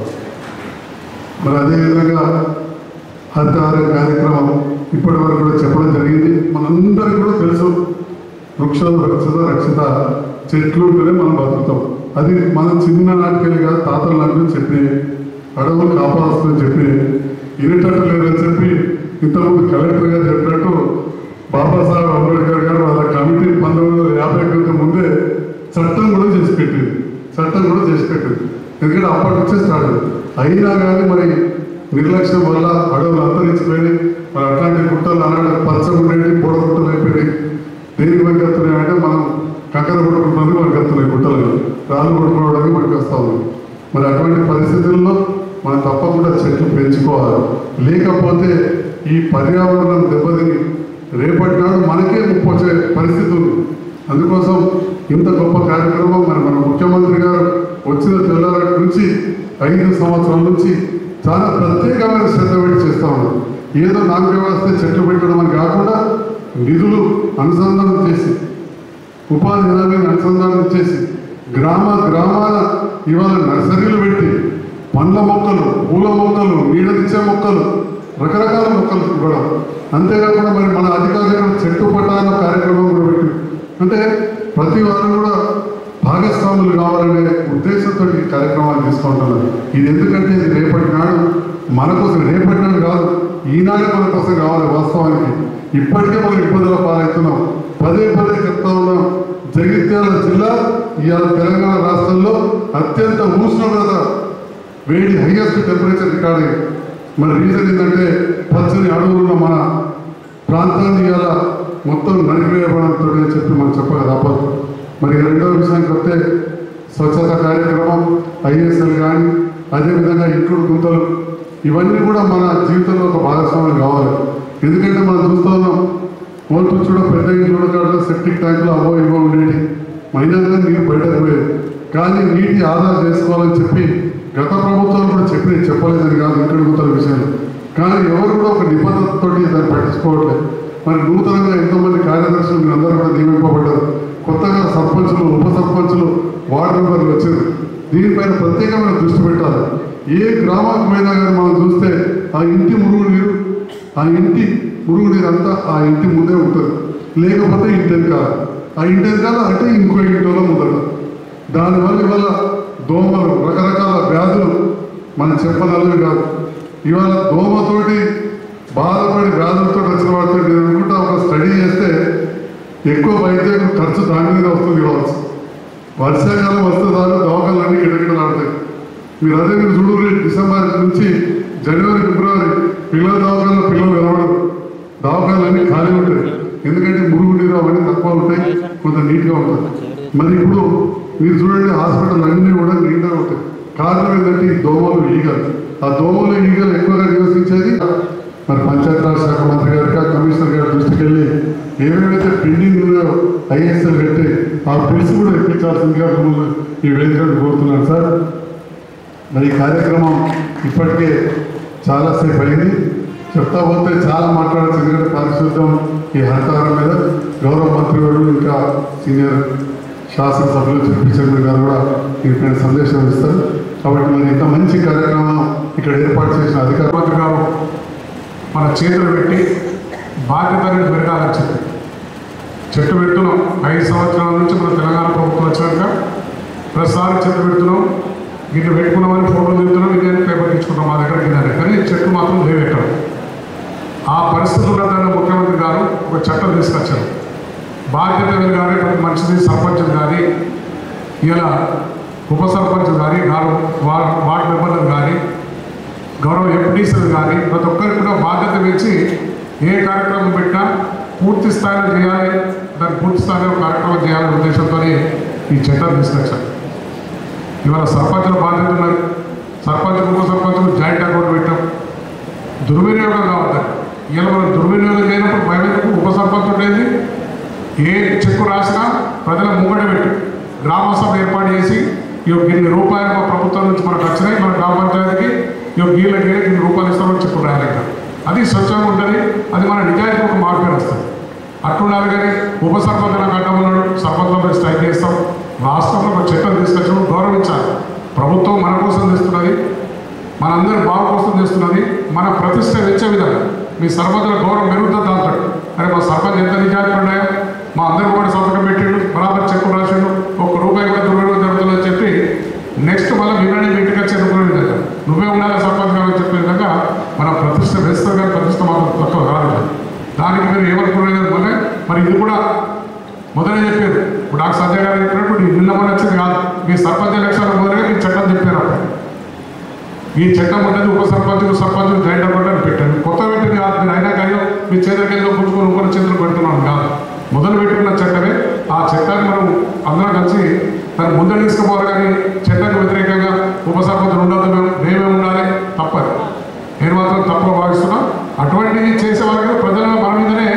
మరి అదేవిధంగా హరితహారం కార్యక్రమం ఇప్పటి వరకు కూడా చెప్పడం జరిగింది మనందరికీ కూడా తెలుసు వృక్షాలు రక్షిత రక్షిత చెట్లు ఉంటేనే మనం బతుకుతాం అది మనం చిన్న నాటికెళ్ళి కాదు తాతల నాటి నుంచి చెప్పి అడవులు కాపాడుస్తుందని చెప్పి వినేటట్టు లేదని చెప్పి ఇంతకుముందు కలెక్టర్ గారు చెప్పినట్టు బాబాసాహెబ్ అంబేద్కర్ గారు వాళ్ళ కమిటీ పంతొమ్మిది వందల యాభై క్రితం ముందే చట్టం కూడా చేసి పెట్టింది చట్టం కూడా చేసి పెట్టింది ఎందుకంటే అప్పటి నుంచే స్టార్ట్ అయింది. అయినా కానీ మరి నిర్లక్ష్యం వల్ల అడవులు అంతరించిపోయి మరి అట్లాంటి గుట్టలు అలాంటి పచ్చగా ఉండేవి పొడ గుట్టలు అయిపోయినాయి దేనికి పనికొస్తున్నాయి అంటే మనం కంకర కొట్టుకుంటుంది మనకి వస్తున్నాయి గుట్టలు రాళ్ళు కొట్టుకోవడానికి మనకి వస్తా ఉంది మరి అటువంటి పరిస్థితుల్లో మనం తప్పకుండా చెట్లు పెంచుకోవాలి లేకపోతే ఈ పర్యావరణం దెబ్బతిని రేపటి నాడు మనకే ముప్పు వచ్చే పరిస్థితి ఉంది అందుకోసం ఇంత గొప్ప కార్యక్రమం మరి మన ముఖ్యమంత్రి గారు వచ్చిన తెల్లారి నుంచి ఐదు సంవత్సరాల నుంచి చాలా ప్రత్యేకమైన శ్రద్ధ పెట్టి చేస్తా ఉన్నారు ఏదో నాకు వ్యవస్థ చెట్లు పెట్టడం అని కాకుండా నిధులు అనుసంధానం చేసి ఉపాధి హామీని అనుసంధానం చేసి గ్రామ గ్రామాల ఇవాళ నర్సరీలు పెట్టి పండ్ల మొక్కలు పూల మొక్కలు నీడనిచ్చే మొక్కలు రకరకాల మొక్కలు ఇవ్వడం అంతేకాకుండా మరి మన అధికారులు చెట్టు పట్టాల కార్యక్రమం కూడా పెట్టి అంటే ప్రతి వారు కూడా భాగస్వాములు కావాలనే ఉద్దేశంతో ఈ కార్యక్రమాలు తీసుకుంటున్నారు ఇది ఎందుకంటే ఇది రేపటి నాడు మన కోసం రేపటి నాడు కాదు ఈనాడే మన కోసం కావాలి వాస్తవానికి ఇప్పటికే మనం ఇబ్బందుల పాలవుతున్నాం పదే పదే చెప్తా ఉన్నాం జగిత్యాల జిల్లా ఇవాళ తెలంగాణ రాష్ట్రంలో అత్యంత ఉష్ణోగ్రత వేడి హైయెస్ట్ టెంపరేచర్ రికార్డ్ అయింది మరి రీజన్ ఏంటంటే పచ్చని అడవులున్న మన ప్రాంతాన్ని ఇవాళ మొత్తం నడిపివేయబడంతో అని చెప్పి మనం చెప్పక తప్పదు మరి రెండవ విషయానికి వస్తే స్వచ్ఛత కార్యక్రమం ఐఎస్ఎల్ కానీ అదేవిధంగా ఇంకుడు గుంతలు ఇవన్నీ కూడా మన జీవితంలో ఒక భాగస్వామ్యం కావాలి ఎందుకంటే మనం చూస్తూ ఉన్నాం ఓటు చూడ పెద్ద ఇంట్లో కాడ సెప్టిక్ ట్యాంకులు అవో ఇవో ఉండేవి మైనర్గా నీరు బయటకు పోయేది కానీ నీటి ఆదా చేసుకోవాలని చెప్పి గత ప్రభుత్వాలు కూడా చెప్పి చెప్పలేదని కాదు ఇంకుడు గుంతల విషయంలో కానీ ఎవరు కూడా ఒక నిబద్ధతతో దాన్ని పట్టించుకోవట్లేదు మరి నూతనంగా ఎంతోమంది కార్యదర్శులు మీరు అందరూ కూడా నియమింపబడ్డారు కొత్తగా సర్పంచులు ఉప సర్పంచులు వార్డు మెంబర్లు వచ్చారు దీనిపైన ప్రత్యేకమైన దృష్టి పెట్టాలి ఏ గ్రామానికి పోయినా కానీ మనం చూస్తే ఆ ఇంటి మురుగు నీరు ఆ ఇంటి మురుగు నీరు అంతా ఆ ఇంటి ముందే ఉంటుంది లేకపోతే ఇంటి వెనకాల ఆ ఇంటి వెనకాల అంటే ఇంకో ఇంటిలో ముందట దానివల్ల ఇవాళ దోమలు రకరకాల వ్యాధులు మన చెప్పనల్లు కాదు ఇవాళ దోమతోటి బాధపడి వ్యాధులతో వచ్చిన వాడితో నేను అనుకుంటా ఒక స్టడీ చేస్తే ఎక్కువ వైద్యం ఖర్చు దాని మీద వస్తుంది కావచ్చు వర్షాకాలం వస్తే దాని దవాఖాలన్నీ కిటకిటలాడతాయి మీరు అదే మీరు చూడరు డిసెంబర్ నుంచి జనవరి ఫిబ్రవరి పిల్లల దవాఖాన పిల్లలు కలవడం దవాఖాలన్నీ ఖాళీ ఉంటాయి ఎందుకంటే మురుగు నీరు అవన్నీ తక్కువ ఉంటాయి కొంత నీట్గా ఉంటుంది మరి ఇప్పుడు మీరు చూడండి హాస్పిటల్ అన్నీ కూడా నీట్గా ఉంటాయి కారణం ఏంటంటే ఈ దోమలు ఈగలు ఆ దోమలు ఈగలు ఎక్కువగా నివసించేది మరి పంచాయతీరాజ్ శాఖ మంత్రి గారికి ఆ కమిషనర్ గారి దృష్టికి వెళ్ళి ఏమేమైతే పెండింగ్ ఉన్నాయో ఐఎస్ఎల్ పెట్టి ఆ బిల్స్ కూడా ఇప్పించాల్సిందిగా మిమ్మల్ని ఈ వేదికను కోరుతున్నాను సార్ మరి ఈ కార్యక్రమం ఇప్పటికే చాలాసేపు అయింది చెప్తా పోతే చాలా మాట్లాడాల్సి ఎందుకంటే పారిశుద్ధ్యం ఈ హరితారం మీద గౌరవ మంత్రి గారు ఇంకా సీనియర్ శాసనసభ్యులు చెప్పి చైర్మన్ గారు కూడా దీనిపైన సందేశం ఇస్తారు కాబట్టి మరి ఇంత మంచి కార్యక్రమం ఇక్కడ ఏర్పాటు చేసిన అధికార ముఖ్యమంత్రి గారు మన చేతులు పెట్టి బాధ్యత అనేది పెరగాలని చెప్పి చెట్టు పెడుతున్నాం ఐదు సంవత్సరాల నుంచి మన తెలంగాణ ప్రభుత్వం వచ్చాక ప్రతిసారి చెట్టు పెడుతున్నాం గిట్ల పెట్టుకున్నామని ఫోటోలు దిగుతున్నాం ఇదే పేపర్ ఇచ్చుకుంటాం మా దగ్గర కింద కానీ చెట్టు మాత్రం లేవు ఎక్కడ ఆ పరిస్థితుల్లో దాన్ని ముఖ్యమంత్రి గారు ఒక చట్టం తీసుకొచ్చారు బాధ్యత కానీ మనిషిది సర్పంచ్ కానీ ఇలా ఉప సర్పంచ్ కానీ వార్డు వార్డు మెంబర్లు కానీ గౌరవ ఎంపీసీలు కానీ ప్రతి ఒక్కరికి కూడా బాధ్యత పెంచి ఏ కార్యక్రమం పెట్టినా పూర్తి స్థాయిలో చేయాలి దాన్ని పూర్తి స్థాయిలో కార్యక్రమం చేయాలనే ఉద్దేశంతో ఈ చట్టం తీసుకొచ్చారు ఇవాళ సర్పంచుల బాధ్యత ఉన్నది సర్పంచ్ ఉప సర్పంచ్ జాయింట్ అకౌంట్ పెట్టాం దుర్వినియోగం కావద్దని ఇలా మనం దుర్వినియోగం చేయనప్పుడు భయపెట్టుకు ఉప సర్పంచ్ ఉండేది ఏ చెక్కు రాసినా ప్రజల ముంగట పెట్టి గ్రామ సభ ఏర్పాటు చేసి ఈ యొక్క ఇన్ని రూపాయలు మా ప్రభుత్వం నుంచి మనకు వచ్చినాయి మన గ్రామ పంచాయతీకి ఈ యొక్క గీళ్ళ గీళ్ళ ఇన్ని రూపాయలు ఇస్తామని చెప్పు రాయాలంట అది స్వచ్ఛంగా ఉంటుంది అది మన నిజాయితీ ఒక మార్పు వస్తుంది అట్లుండాలి కానీ ఉప సర్పంచ్ నాకు అడ్డం ఉన్నాడు సర్పంచ్లో స్ట్రైక్ చేస్తాం రాష్ట్రంలో ఒక చట్టం తీసుకొచ్చినప్పుడు గౌరవించాలి ప్రభుత్వం మన కోసం తెస్తున్నది మనందరి బాగు కోసం చేస్తున్నది మన ప్రతిష్ట వెచ్చే విధంగా మీ సర్పంచుల గౌరవం పెరుగుతుంది దాంతో అరే మా సర్పంచ్ ఎంత నిజాయితీ ఉన్నాయో మా అందరికి కూడా సంతకం పెట్టిండు బరాబర్ చెక్కు రాసిండు ఒక్క రూపాయి కూడా దుర్వినియోగం జరుగుతుందని చెప్పి నెక్స్ట్ మళ్ళీ వినని మీ ఇంటికి వచ్చే రూపాయలు విధంగా నువ్వే ఉండాలి సర్పంచ్ గారు చెప్పే విధంగా మన ప్రతిష్ట వేస్తారు కానీ ప్రతిష్ట మాత్రం తక్కువ కాదు దానికి మీరు ఏమనుకున్నారు మొన్న మరి ఇది కూడా మొదలే చెప్పారు ఇప్పుడు డాక్టర్ సంజయ్ గారు చెప్పినట్టు ఈ నిన్న మొన్న వచ్చింది కాదు మీ సర్పంచ్ ఎలక్షన్ మొదలుగా మీ చట్టం చెప్పారు అప్పుడు ఈ చట్టం ఉన్నది ఉప సర్పంచ్ సర్పంచ్ జాయింట్ అకౌంట్ అని పెట్టారు కొత్త పెట్టింది కాదు మీరు అయినా కానీ మీ చేతులకి ఏదో పుచ్చుకొని ఇంకొక చేతులు పెడుతున్నాం కాదు మొదలు పెట్టుకున్న చట్టమే ఆ చట్టాన్ని మనం అందరం కలిసి దాన్ని ముందర తీసుకుపోవాలి కానీ చట్టానికి వ్యతిరేకంగా ఉప సర్పంచులు ఉండదు మేము మేమే ఉండాలి తప్పదు నేను మాత్రం తప్పుగా భావిస్తున్నా అటువంటివి చేసే వాళ్ళకి ప్రజల మన మీదనే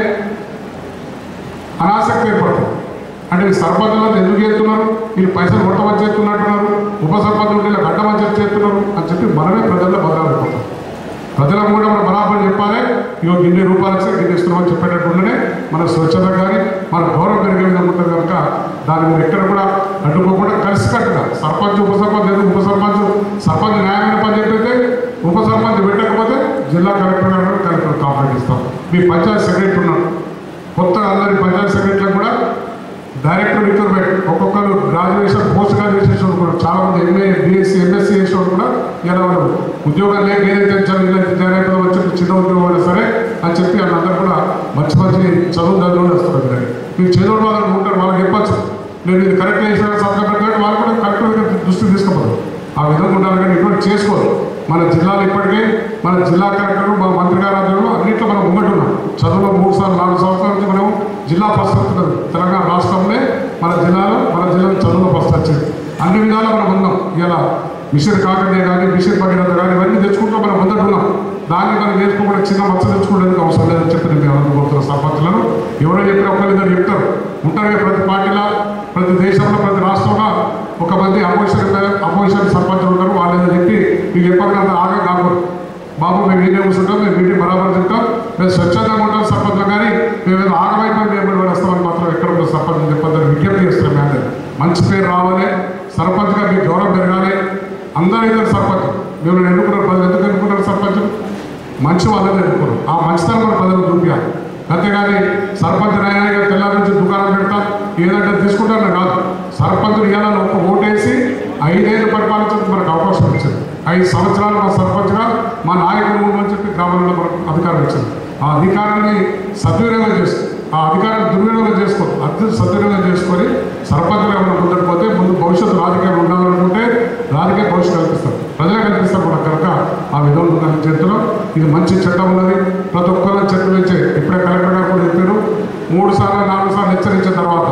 అనాసక్తి ఏర్పడుతుంది అంటే ఈ సర్పంచులను ఎందుకు చేస్తున్నారు వీళ్ళు పైసలు కొట్టమని చేస్తున్నట్టున్నారు ఉప సర్పంచులు వీళ్ళు గడ్డమని చెప్పి చేస్తున్నారు అని చెప్పి మనమే ప్రజల్లో బదలాడిపోతాం ప్రజలకు కూడా మనం బరాబర్ చెప్పాలి ఇగో ఇన్ని రూపాయలు వస్తే గిన్ని ఇస్తున్నామని చెప్పేటట్టుండనే మన స్వచ్ఛత కానీ మన గౌరవం పెరిగే విధంగా ఉంటుంది కనుక దాని మీద ఎక్కడ కూడా అడ్డుకోకుండా కలిసికట్టుగా సర్పంచ్ ఉప సర్పంచ్ ఎందుకు ఉప సర్పంచ్ సర్పంచ్ న్యాయమైన పని చెప్పితే ఉప సర్పంచ్ పెట్టకపోతే జిల్లా కలెక్టర్ గారు కలెక్టర్ కాంప్లైంట్ ఇస్తాం మీ పంచాయత్ సెక్రటరీ ఉన్నాడు కొత్తగా అందరి పంచాయత్ సెక్రటరీలకు కూడా డైరెక్టర్ రిక్రూట్మెంట్ ఒక్కొక్కరు గ్రాడ్యుయేషన్ పోస్ట్ గ్రాడ్యుయేషన్ కూడా చాలా మంది ఎంఏ బీఎస్సీ ఎంఎస్సీ చేసిన వాళ్ళు కూడా ఇలా వాళ్ళు ఉద్యోగాలు లేక ఏదైతే చదువు ఇలా జాయిన్ అయిపోదాం అని చెప్పి చిన్న ఉద్యోగం అయినా సరే అని చెప్పి వాళ్ళందరూ కూడా మంచి మంచి చదువు చదువులు వస్తారు ఇక్కడ మీరు చదువు వాళ్ళు ఉంటారు వాళ్ళకి చెప్పచ్చు నేను ఇది కరెక్ట్ చేసిన సంతకం పెట్టినట్టు వాళ్ళు కూడా కరెక్ట్ దృష్టి తీసుకోవాలి ఆ విధంగా ఉండాలి కానీ ఇటువంటి చేసుకోరు మన జిల్లాలో ఇప్పటికే మన జిల్లా కలెక్టర్ మా మంత్రి గారి ఆధ్వర్యంలో అన్నింటిలో మనం ముంగట్టున్నాం చదువులో మూడు సార్లు నాలుగు సంవత్సరాల నుంచి మనం జిల్లా ఫస్ట్ వస్తున్నది తెలంగాణ రాష్ట్రంలో మన జిల్లాలో మన జిల్లాలో చదువులో ఫస్ట్ వచ్చింది అన్ని విధాలా మనం ఉన్నాం ఇలా మిషన్ కాకటే కానీ మిషన్ పడినంత కానీ ఇవన్నీ తెచ్చుకుంటూ మనం ముందట్టున్నాం దాన్ని మనం నేర్చుకోకుండా చిన్న మచ్చ తెచ్చుకోవడానికి అవసరం లేదని చెప్పి నేను అనుకుంటున్న సర్పంచులను ఎవరో చెప్పిన ఒకరిద్దరు చెప్తారు ఉంటారు కదా ప్రతి పార్టీలో ప్రతి దేశంలో ప్రతి రాష్ట్రంలో ఒక మంది అపోజిషన్ అపోజిషన్ సర్పంచులు ఉంటారు వాళ్ళు ఏదో చెప్పి మీకు ఎప్పటికంత ఆగా కాకూడదు బాబు మేము ఈయనే కూర్చుంటాం మేము మీటింగ్ బరాబర్ తింటాం మేము స్వచ్ఛందంగా ఉంటాం సర్పంచం కానీ మేము ఏదో ఆగమైపోయి మేము కూడా వస్తామని మాత్రం ఎక్కడ కూడా సర్పంచ్ చెప్పొద్దని విజ్ఞప్తి చేస్తున్నాం మేము అందరం. మంచి పేరు రావాలి సర్పంచ్గా మీకు గౌరవం పెరగాలి అందరూ ఇద్దరు సర్పంచ్ మేము ఎన్నుకున్నారు ప్రజలు ఎందుకు ఎన్నుకున్నారు సర్పంచ్ మంచి వాళ్ళని ఎన్నుకున్నారు ఆ మంచితనం మన ప్రజలు చూపించాలి అంతేగాని సర్పంచ్ నాయనగా తెల్లారి నుంచి దుకాణం పెడతాం ఏదంటే తీసుకుంటాను కాదు సర్పంచులు ఇవ్వాలని ఒక ఓటేసి ఐదేళ్ళు పరిపాలించడానికి మనకు అవకాశం ఇచ్చింది ఐదు సంవత్సరాలు మా సర్పంచ్గా మా నాయకుడు ఉండని చెప్పి గ్రామంలో మనకు అధికారం ఇచ్చింది ఆ అధికారాన్ని సద్వినియోగం చేస్తుంది ఆ అధికారాన్ని దుర్వినియోగం చేసుకోదు అర్థం సద్వినియోగం చేసుకొని సర్పంచ్గా మనం ముందుకు పోతే ముందు భవిష్యత్తు రాజకీయం ఉండాలనుకుంటే రాజకీయ భవిష్యత్తు కల్పిస్తాం ప్రజలే కల్పిస్తాం కూడా కనుక ఆ విధంగా ఉందని చేతిలో ఇది మంచి చట్టం ఉన్నది ప్రతి ఒక్కరు చట్టం ఇచ్చే ఇప్పుడే కలెక్టర్ గారు కూడా చెప్పారు మూడు సార్లు నాలుగు సార్లు హెచ్చరించిన తర్వాత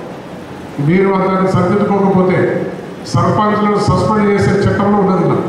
మీరు దాన్ని సరిదిద్దుకోకపోతే సర్పంచ్లను సస్పెండ్ చేసే చట్టంలో ఉన్నది ఇలా.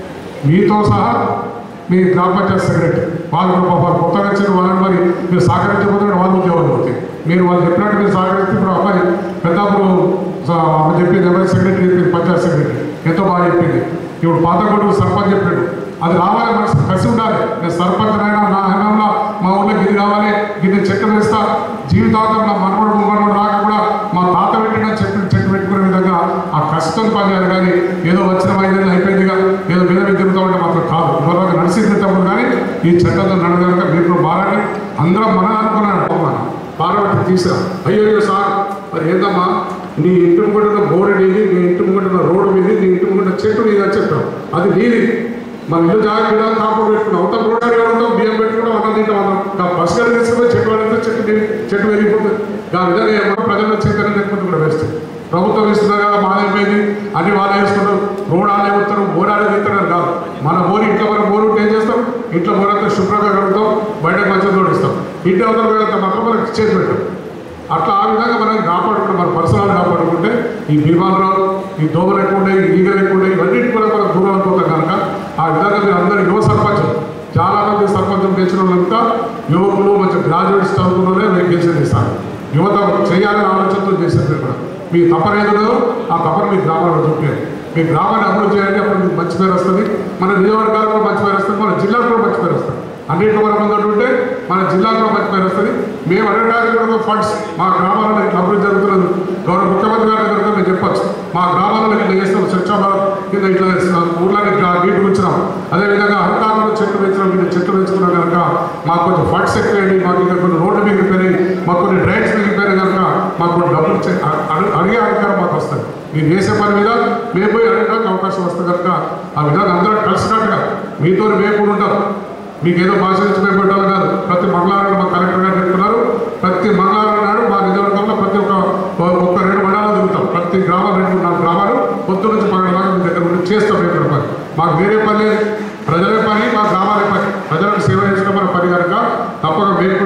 మీతో సహా మీ గ్రామ పంచాయత్ సెక్రటరీ వాళ్ళు కూడా పాపం కొత్తగా వచ్చిన వాళ్ళని మరి మీరు సహకరించకపోతే వాళ్ళు ఉద్యోగాలు పోతాయి మీరు వాళ్ళు చెప్పినట్టు మీరు సహకరిస్తే ఇప్పుడు అబ్బాయి పెద్దప్పుడు స- ఆమె చెప్పింది ఎవరి సెక్రటరీ చెప్పింది పంచాయత్ సెక్రటరీ ఎంతో బాగా చెప్పింది ఇప్పుడు పాత కొడుకు సర్పంచ్ చెప్పాడు అది రావాలి మనసు కసి ఉండాలి నేను సర్పంచ్ అయినా నా హయాంలో మా ఊళ్ళో గిది కావాలి గిన్నె చెట్టు వేస్తా జీవితాంతం నా మనవడు మనవడు రాక కూడా మా తాత పెట్టిన చెట్టు చెట్టు పెట్టుకునే విధంగా ఆ కష్టం పనిచేయాలి కానీ ఏదో వచ్చిన ఐదేళ్ళు అయిపోయిందిగా ఏదో మీద మీద తిరుగుతూ ఉంటే మాత్రం కాదు ఇవ్వడానికి నడిచింది తప్పుడు కానీ ఈ చట్టంతో నడగలక మీరు కూడా మారండి అందరం మన అనుకున్నాడు పార్లమెంట్ తీసా అయ్యో అయ్యో సార్ మరి ఏందమ్మా నీ ఇంటి ముంగట బోర్డు నీది నీ ఇంటి ముంగట రోడ్డు మీది నీ ఇంటి ముంగట చెట్టు నీది అని చెప్పాం అది నీది మన ఇల్లు జాగ్రత్త కాంపౌండ్ పెట్టుకున్నాం అవుతాం రోడ్డు అడిగి ఉంటాం బియ్యం పెట్టుకున్నాం అన్నం తింటాం అన్నాం బస్ గారు తీసుకుపోయి చెట్టు పడితే చెట్టు పెరిగి- చెట్టు పెరిగిపోతుంది దాని విధంగా ఏమో ప్రజల్లో చైతన్యం తెచ్చుకుంటూ కూడా వేస్తుంది ప్రభుత్వం ఇస్తున్నారు కదా మాదైపోయింది అన్ని వాళ్ళు వేసుకుంటారు రోడ్ ఆడే వస్తారు బోర్ ఆడే తీస్తారు కాదు మన బోర్ ఇంట్లో మన బోర్ ఉంటే ఏం చేస్తాం ఇంట్లో బోర్ అంతా శుభ్రంగా కడుగుతాం బయట మంచిగా తోడిస్తాం ఇంటి అవతల పోయినంత మాత్రం మనకి చేసి పెట్టాం అట్లా ఆ విధంగా మనం కాపాడుకుంటే మన పరిసరాలు కాపాడుకుంటే ఈ భీమాలరావు ఈ దోమలు ఎక్కువ ఉండే ఈ ఈగలు ఎక్కువ ఉండే ఇవన్నిటి కూడా మనం దూరం అయిపోతాం కనుక ఆ విధంగా మీరు అందరూ యువ సర్పంచులు చాలా మంది సర్పంచులు గెలిచిన వాళ్ళంతా యువకులు మంచి గ్రాడ్యుయేట్స్ చదువుకున్నదే మేము గెలిచింది సార్ యువత చేయాలని ఆలోచనతో చేశారు మీరు కూడా మీ తపన ఏదో ఆ తపన మీ గ్రామాల్లో చూపారు మీ గ్రామాన్ని అభివృద్ధి చేయండి అప్పుడు మీకు మంచి పేరు వస్తుంది మన నియోజకవర్గాలకు కూడా మంచి పేరు వస్తుంది మన జిల్లాకు కూడా మంచి పేరు వస్తుంది అన్నింటిలో మనం ముందు ఉంటే మన జిల్లాకు కూడా మంచి పేరు వస్తుంది మేము అడగడానికి కూడా ఫండ్స్ మా గ్రామాలలో ఇట్లా అభివృద్ధి జరుగుతున్నది గౌరవ ముఖ్యమంత్రి గారి దగ్గర మేము చెప్పొచ్చు మా గ్రామాలలో ఇట్లా చేస్తాం స్వచ్ఛభారత్ కింద ఇట్లా చేస్తున్నాం ఊర్లని ఇట్లా నీటి ఉంచినాం అదేవిధంగా హరితారంలో చెట్లు పెంచినాం మీరు చెట్లు పెంచుకున్నాం కనుక మాకు కొంచెం ఫండ్స్ ఎక్కువేయండి మాకు ఇంకా కొన్ని రోడ్లు మిగిలిపోయినాయి మాకు కొన్ని డ్రైన్స్ మిగిలిపోయినాయి కనుక మాకు కొన్ని డబ్బులు ఇచ్చే- అ- అడు- అడిగే అధికారం మాకు వస్తుంది మీరు చేసే పని మీద మేము పోయి అడగడానికి అవకాశం వస్తుంది కనుక ఆ విధంగా అందరం కలిసినట్టుగా మీతో మేము కూడా ఉంటాం మీకు ఏదో భాష నుంచి మేము పెట్టాలి కాదు ప్రతి మంగళవారం మా కలెక్టర్ గారు చెప్తున్నారు ప్రతి మంగళవారం నాడు మా నియోజకవర్గంలో ప్రతి ఒక్క ఒక్క రెండు మండలాలు తిరుగుతాం ప్రతి గ్రామం రెండు నాలుగు గ్రామాలు పొద్దు నుంచి పగల దాకా మీ దగ్గర ఉండి చేస్తాం మేము ఇక్కడ పని మాకు వేరే పని లేదు ప్రజలే పని మా గ్రామాలే పని ప్రజలకు సేవ చేసిన మన పని కనుక తప్పక మేము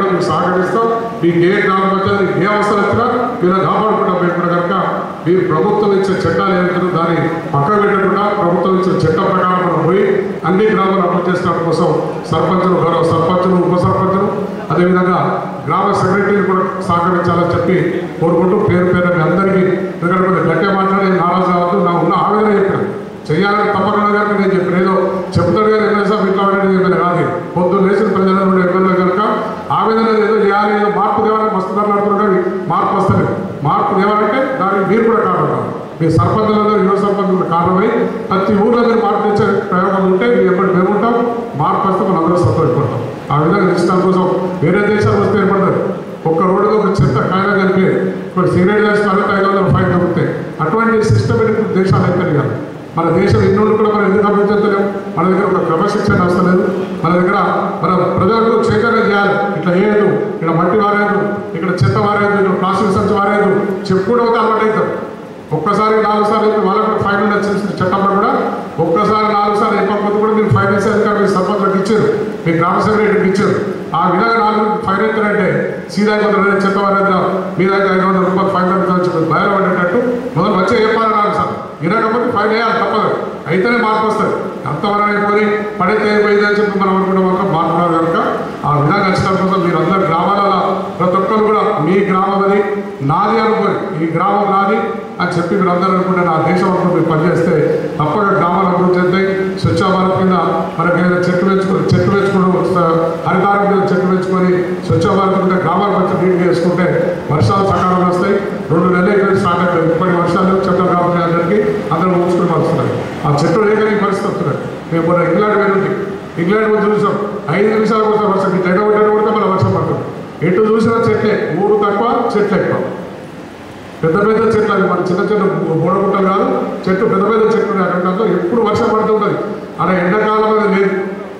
మీకు ఏ గ్రామ పంచాయతీ ఏ అవసరం వచ్చినా ఇలా కాపాడుకుంటాం మేము కూడా కనుక మీరు ప్రభుత్వం ఇచ్చే చట్టాలు ఏమిటో దాన్ని పక్క పెట్టకుండా ప్రభుత్వం ఇచ్చే చట్టం ప్రకారం మనం పోయి అన్ని గ్రామాలు అమలు చేసుకోవడం కోసం సర్పంచులు గౌరవ సర్పంచులు ఉప సర్పంచులు అదేవిధంగా గ్రామ సెక్రటరీలు కూడా సహకరించాలని చెప్పి కోరుకుంటూ పేరు పేరు మీ అందరికీ ఎందుకంటే కొంచెం గట్టిగా మాట్లాడి నారాజు కావద్దు నా ఉన్న ఆవేదన చెప్పాను చేయాలని తప్పకుండా గారికి నేను చెప్పిన ఏదో చెప్తాడు కానీ ఎమ్మెల్యే సాబ్ ఇట్లా అనేది ఎమ్మెల్యే కాదు పొద్దున్న లేచిన ప్రజలు ఉండే ఎమ్మెల్యే కనుక ఆవేదన ఏదో చేయాలి ఏదో మార్పు తేవాలని మస్తు మాట్లాడుతున్నారు కానీ మార్పు వస్తలేదు మార్పు తేవాలంటే దానికి మీరు కూడా కారణం మీ సర్పంచులందరూ యువ సర్పంచులు కారణమై ప్రతి ఊర్లో మీరు మార్పు తెచ్చే ప్రయోగం ఉంటే మీరు ఎప్పటి మేము ఉంటాం మార్పు వస్తే మనం అందరూ సంతోషపడతాం ఆ విధంగా నిశ్చితం కోసం వేరే దేశాలు వస్తే ఏర్పడతారు ఒక్క రోడ్డుకు ఒక చెత్త కాయలు కలిపి ఇప్పుడు సిగరెట్ వేసుకోవాలంటే ఐదు వందల ఫైన్ దొరుకుతాయి అటువంటి సిస్టమేటిక్ దేశాలు అయితే కాదు మన దేశం ఇన్నోళ్ళు కూడా మనం ఎందుకు అభివృద్ధి మన దగ్గర ఒక క్రమశిక్షణ వస్తలేదు మన దగ్గర మన ప్రజలకు చైతన్యం చేయాలి ఇట్లా వేయదు ఇక్కడ మట్టి వారేదు ఇక్కడ చెత్త వారేదు ఇక్కడ ప్లాస్టిక్ సంచి వారేదు చెప్పుకోవడం ఒక అలవాటు అవుతాం ఒక్కసారి నాలుగు సార్లు అయితే వాళ్ళకు కూడా ఫైన్ వచ్చిన చట్టంలో కూడా ఒక్కసారి నాలుగు సార్లు చెప్పకపోతే కూడా మీరు ఫైన్ వేసే అధికారం మీ సర్పంచ్లకు ఇచ్చారు మీ గ్రామ సెక్రటరీకి ఇచ్చారు ఆ విధంగా నాలుగు ఫైన్ ఎత్తారంటే సీదా కొందరు చెత్త వారేదో మీద అయితే ఐదు వందల రూపాయలు ఫైన్ కట్టాలని చెప్పి బయలుపడేటట్టు మొదలు వచ్చే చెప్పాలి నాలుగు సార్ వినకపోతే ఫైన్ వేయాలి తప్పదు అయితేనే మార్పు వస్తుంది అంతవరకు అయిపోయి పడితే అయిపోయింది అని చెప్పి మనం అనుకుంటే మాత్రం మార్పు రాదు కనుక ఆ విధంగా వచ్చిన కోసం మీరు అందరు గ్రామాలలో ప్రతి ఒక్కరు కూడా మీ గ్రామం అది నాది అనుకోని ఈ గ్రామం నాది అని చెప్పి మీరు అందరూ అనుకుంటే నా దేశం అంతా మీరు పనిచేస్తే తప్పక గ్రామాలు అభివృద్ధి చెందాయి స్వచ్ఛ భారత్ కింద మనకి ఏదైనా చెట్లు పెంచుకొని చెట్లు పెంచుకోవడం హరితారం కింద చెట్లు పెంచుకొని స్వచ్ఛ భారత్ కింద గ్రామాలు కొంచెం నీట్గా వేసుకుంటే వర్షాలు సకాలంలో వస్తాయి రెండు నెలలు ఇక్కడ స్టార్ట్ అయిపోయి ఇప్పటి వర్షాలు చెట్ల కాబట్టి అందరికీ అందరూ ఊసుకుని వస్తున్నారు ఆ చెట్లు లేకని ఈ పరిస్థితి వస్తున్నాయి మేము మొన్న ఇంగ్లాండ్ వెళ్ళి ఇంగ్లాండ్ కూడా చూసాం ఐదు నిమిషాల కోసం వర్షం ఇట్లా ఎడ కొట్టిన కొడితే మళ్ళీ వర్షం పడుతుంది ఎటు చూసినా చెట్లే ఊరు తక్కువ చెట్లు ఎక్కువ పెద్ద పెద్ద చెట్లు అవి మన చిన్న చిన్న మూడగుంటలు కాదు చెట్టు పెద్ద పెద్ద చెట్లు ఉన్నాయి అక్కడ ఎప్పుడు వర్షం పడుతుంటుంది అలా ఎండాకాలం అనేది లేదు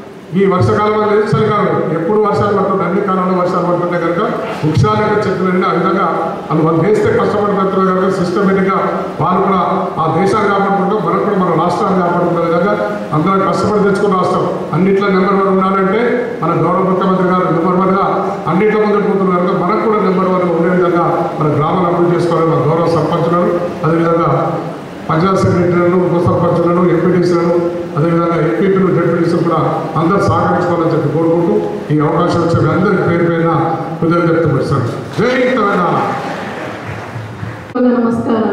ఈ వర్షాకాలం అనేది లేదు చలికాలం లేదు ఎప్పుడు వర్షాలు పడుతుంది అన్ని కాలంలో వర్షాలు పడుతుంటే కనుక వృక్షాల యొక్క చెట్లు వెళ్ళి ఆ విధంగా వాళ్ళు వాళ్ళు చేస్తే కష్టపడుతున్నారు కనుక సిస్టమేటిక్గా వాళ్ళు కూడా ఆ దేశాన్ని కాపాడుకుంటాం మనకు కూడా మన రాష్ట్రాన్ని కాపాడుకునే విధంగా అందరం కష్టపడి తెచ్చుకున్న రాష్ట్రం అన్నిట్లో నెంబర్ వన్ ఉండాలంటే మన గౌరవ ముఖ్యమంత్రి గారు నెంబర్ వన్గా అన్నింటిలో ముందు పోతున్నారు కనుక మనకు కూడా నెంబర్ వన్ ఉండే విధంగా మన గ్రామాలు అభివృద్ధి చేసుకోవాలి మన గౌరవ సర్పంచులను అదేవిధంగా పంచాయత్ సెక్రటరీలను ఉప సర్పంచులను ఎంపీటీసీలను అదేవిధంగా ఎంపీపీలు జడ్పీటీసీలు కూడా అందరూ సహకరించుకోవాలని చెప్పి కోరుకుంటూ ఈ అవకాశం వచ్చే మీ అందరికీ పేరు పైన కృతజ్ఞత వ్యక్తపరుస్తాను జై తెలంగాణ నమస్కారం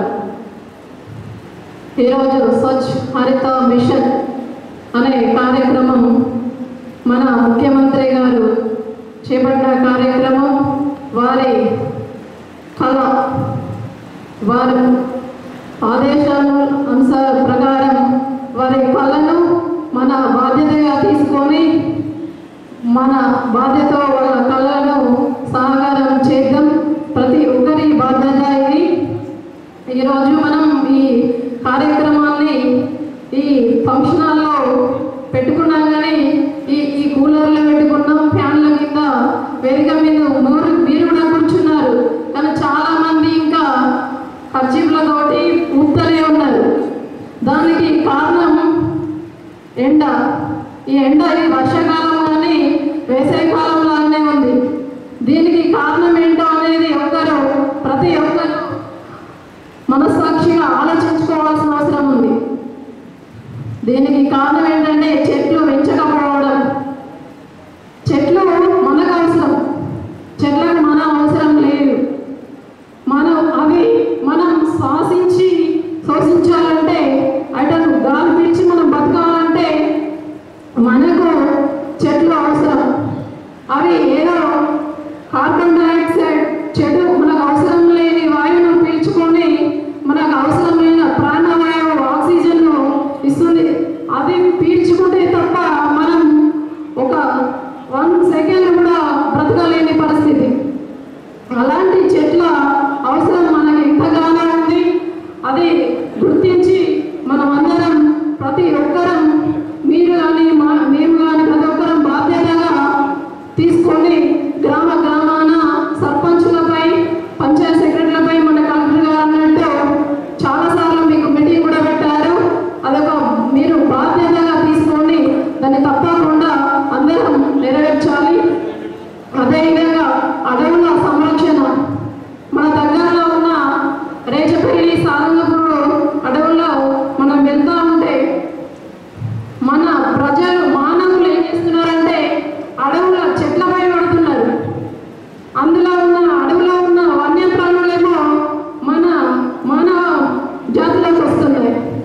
ఈరోజు స్వచ్ఛ హరిత మిషన్ అనే కార్యక్రమం మన ముఖ్యమంత్రి గారు చేపట్టిన కార్యక్రమం వారి కళ వారి ఆదేశాలు అంశాల ప్రకారం వారి కళను మన బాధ్యతగా తీసుకొని మన బాధ్యత వాళ్ళ కళను సహకారం చేద్దాం ప్రతి ఒక్కరి బాధ్యత ఇది ఈరోజు మనం ఈ కార్యక్రమాన్ని ఈ ఫంక్షన్ హాల్లో పెట్టుకున్నాం కానీ ఈ ఈ కూలర్లో పెట్టుకున్నాం ఫ్యాన్ల కింద వేదిక మీద నూరు మీరు కూడా కూర్చున్నారు కానీ చాలా మంది ఇంకా ఖర్చీపులతోటి ఊపుతూనే ఉన్నారు దానికి కారణం ఎండ ఈ ఎండ ఈ వర్షాకాలం కానీ వేసవి కాలంలానే ఉంది దీనికి కారణం ఏంటో అనేది ఒక్కరు ప్రతి ఒక్కరు మనస్సాక్షిగా ఆలోచించుకోవాల్సిన అవసరం ఉంది దీనికి కారణం ఏంటంటే చెట్లు పెంచకపోవడం చెట్లు మనకు అవసరం చెట్లకు మన అవసరం లేదు మనం అవి మనం శ్వాసించి శ్వసించాలంటే అటను గాలి పీల్చి మనం బతకాలంటే మనకు చెట్లు అవసరం అవి ఏదో కార్బన్ డైఆక్సైడ్ చెడు మనకు అవసరం లేని వాయువును పీల్చుకొని మనకు అవసరమైన ప్రాణవాయువు ఆక్సిజన్ను ఇస్తుంది అది పీల్చుకుంటే తప్ప మనం ఒక వన్ సెకండ్ కూడా బ్రతకలేని పరిస్థితి అలాంటి చెట్ల అవసరం మనకి ఎంతగానో ఉంది అది గుర్తించి మనం అందరం ప్రతి ఒక్కరం మీరు కానీ మా మేము కానీ ప్రతి ఒక్కరం బాధ్యతగా తీసుకొని గ్రామ గ్రామాన సర్పంచులపై పంచాయత్ సెక్రటరీలపై మన కలెక్టర్ గారు అన్నట్టు చాలాసార్లు మీకు మీటింగ్ కూడా పెట్టారు అదొక మీరు బాధ్యతగా తీసుకొని దాన్ని తప్పకుండా అందరం నెరవేర్చాలి అదేవిధంగా అడవుల సంరక్షణ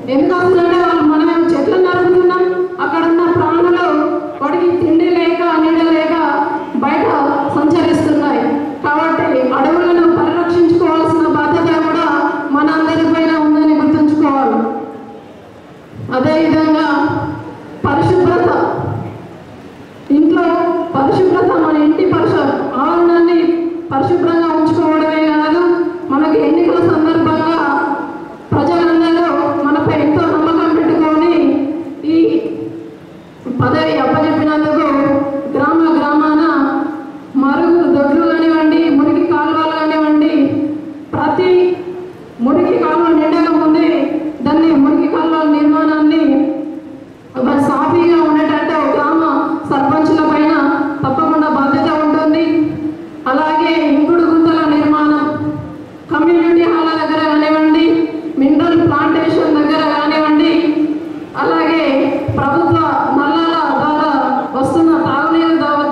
ఎందుకు వస్తుందంటే వాళ్ళు మనం చెట్లు నరుకుతున్నాం అక్కడ ఉన్న ప్రాణులు వాడికి తిండి లేక నీడ లేక బయట సంచరిస్తున్నాయి కాబట్టి అడవులను పరిరక్షించుకోవాల్సిన బాధ్యత కూడా మన అందరిపైన ఉందని గుర్తుంచుకోవాలి అదేవిధంగా పరిశుభ్రత ఇంట్లో పరిశుభ్రత మన ఇంటి పరిశు ఆవరణాన్ని పరిశుభ్రంగా ఉంచుకోవడమే కాదు మనకి ఎన్నికల సందర్భంగా ప్రజలందరూ మనపై ఎంతో నమ్మకం పెట్టుకొని ఈ పదవి అప్పచెప్పినందుకు గ్రామ గ్రామాన మరుగు దొడ్లు కానివ్వండి మురికి కాలువలు కానివ్వండి ప్రతి మురికి కాలువ నిండక ముందే దాన్ని మురికి కాలువల నిర్మాణాన్ని ఒక సాఫీగా ఉండేటట్టు గ్రామ సర్పంచుల పైన తప్పకుండా బాధ్యత ఉంటుంది అలాగే ఇంకుడు గుంతల నిర్మాణం కమ్యూనిటీ హాల్ల దగ్గర కానివ్వండి మినరల్ ప్లాంటేషన్ దగ్గర కానివ్వండి అలాగే ప్రభుత్వ నల్లాల ద్వారా వస్తున్న తాగునీరు వద్ద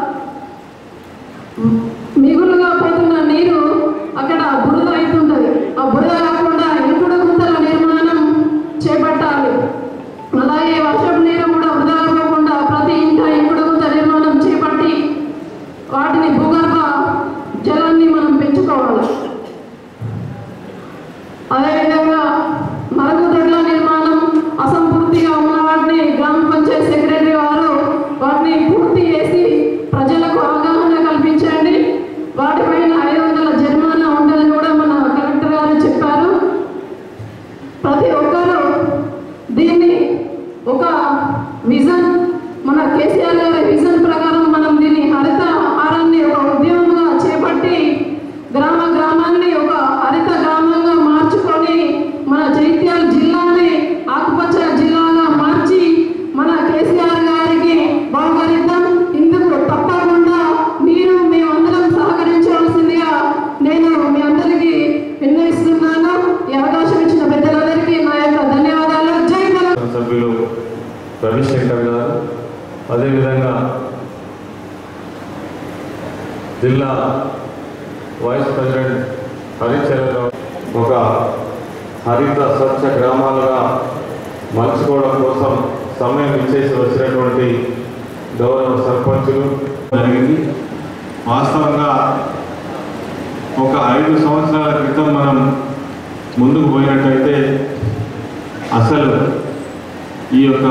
మిగులుగా పోతున్న నీరు అక్కడ బురద అవుతుంటుంది ఆ బురద కాకుండా ఇంకుడు గుంతల నిర్మాణం చేపట్టాలి అలాగే వర్షపు నీరు కూడా వృధా కాకుండా ప్రతి ఇంట ఇంకుడు గుంత నిర్మాణం చేపట్టి వాటిని భూగర్భ జలాన్ని మనం పెంచుకోవాలి అదేవిధంగా మరుగుదొడ్ల నిర్మాణం అసంపూర్తిగా ఉన్న వాటిని గ్రామ పంచాయత్ సెక్రటరీ వారు వాటిని పూర్తి చేసి ప్రజలకు అవగాహన కల్పించండి వాటిపైన ఐదు వందల జరిమానా ఉంటుందని కూడా మన కలెక్టర్ గారు చెప్పారు ప్రతి ఒక్కరూ దీన్ని ఒక విజన్ మన కేసీఆర్ గారి విజన్ ప్రకారం మనం దీన్ని హరిత ఆహారాన్ని ఒక ఉద్యమంగా చేపట్టి గ్రామ గ్రామాన్ని ఒక హరిత గ్రామంగా మార్చుకొని మన జైత్యాల జిల్లాని ఆకుపచ్చ జిల్లాగా మార్చి మన కేసీఆర్ గారికి బహుకరిద్దాం ఇందుకు తప్పకుండా మీరు మేమందరం సహకరించవలసిందిగా నేను మీ అందరికీ విన్నవిస్తున్నాను ఈ అవకాశం ఇచ్చిన పెద్దలందరికీ నా యొక్క ధన్యవాదాలు జై తెలంగాణ సభ్యులు రవిశంకర్ గారు అదేవిధంగా జిల్లా వైస్ ప్రెసిడెంట్ హరిచరణ్ ఒక హరిత స్వచ్ఛ గ్రామాలుగా మలుచుకోవడం కోసం సమయం ఇచ్చేసి వచ్చినటువంటి గౌరవ సర్పంచులు జరిగింది వాస్తవంగా ఒక ఐదు సంవత్సరాల క్రితం మనం ముందుకు పోయినట్టయితే అసలు ఈ యొక్క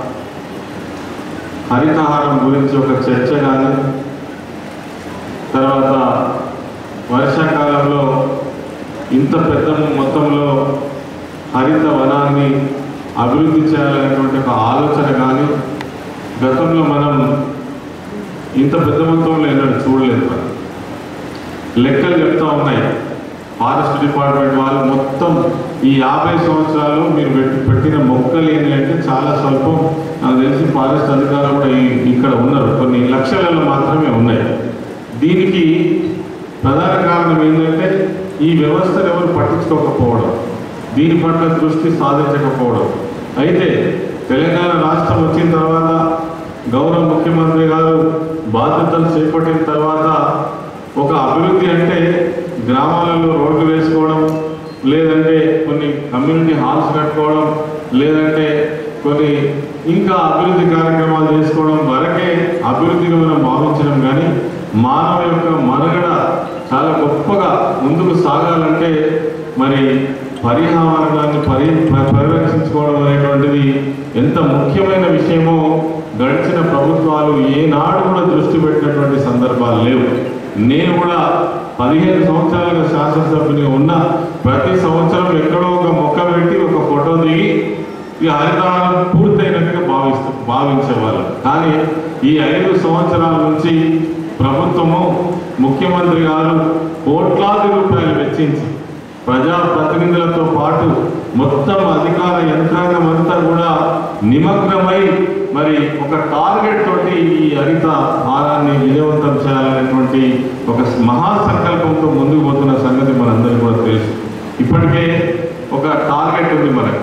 హరితహారం గురించి ఒక చర్చ కానీ తర్వాత వర్షాకాలంలో ఇంత పెద్ద మొత్తంలో హరిత వనాన్ని అభివృద్ధి చేయాలనేటువంటి ఒక ఆలోచన కానీ గతంలో మనం ఇంత పెద్ద మొత్తంలో ఎన్నడూ చూడలేదు మనం లెక్కలు చెప్తా ఉన్నాయి ఫారెస్ట్ డిపార్ట్మెంట్ వాళ్ళు మొత్తం ఈ యాభై సంవత్సరాలు మీరు పెట్టి పెట్టిన మొక్కలు ఏంటి అంటే చాలా స్వల్పం నాకు తెలిసి ఫారెస్ట్ అధికారులు కూడా ఈ- ఇక్కడ ఉన్నారు కొన్ని లక్షలలో మాత్రమే ఉన్నాయి దీనికి ప్రధాన కారణం ఏంటంటే ఈ వ్యవస్థను ఎవరు పట్టించుకోకపోవడం దీని పట్ల దృష్టి సాధించకపోవడం అయితే తెలంగాణ రాష్ట్రం వచ్చిన తర్వాత గౌరవ ముఖ్యమంత్రి గారు బాధ్యతలు చేపట్టిన తర్వాత ఒక అభివృద్ధి అంటే గ్రామాలలో రోడ్లు వేసుకోవడం లేదంటే కొన్ని కమ్యూనిటీ హాల్స్ కట్టుకోవడం లేదంటే కొన్ని ఇంకా అభివృద్ధి కార్యక్రమాలు చేసుకోవడం వరకే అభివృద్ధిగా మనం భావించడం కానీ మానవ యొక్క మనుగడ చాలా గొప్పగా ముందుకు సాగాలంటే మరి పర్యావరణాన్ని పరి ప- పరిరక్షించుకోవడం అనేటువంటిది ఎంత ముఖ్యమైన విషయమో గడిచిన ప్రభుత్వాలు ఏనాడు కూడా దృష్టి పెట్టినటువంటి సందర్భాలు లేవు నేను కూడా పదిహేను సంవత్సరాలుగా శాసనసభ్యునిగా ఉన్న ప్రతి సంవత్సరం ఎక్కడో ఒక మొక్క పెట్టి ఒక ఫోటో దిగి ఈ హరితహారం పూర్తయినట్టుగా భావిస్తూ భావించేవాళ్ళం కానీ ఈ ఐదు సంవత్సరాల నుంచి ప్రభుత్వము ముఖ్యమంత్రి గారు కోట్లాది రూపాయలు వెచ్చించి ప్రజా ప్రతినిధులతో పాటు మొత్తం అధికార యంత్రాంగం అంతా కూడా నిమగ్నమై మరి ఒక టార్గెట్ తోటి ఈ హరిత ఆహారాన్ని విజయవంతం చేయాలనేటువంటి ఒక మహా సంకల్పంతో ముందుకు పోతున్న సంగతి మనందరికీ కూడా తెలుసు ఇప్పటికే ఒక టార్గెట్ ఉంది మనకు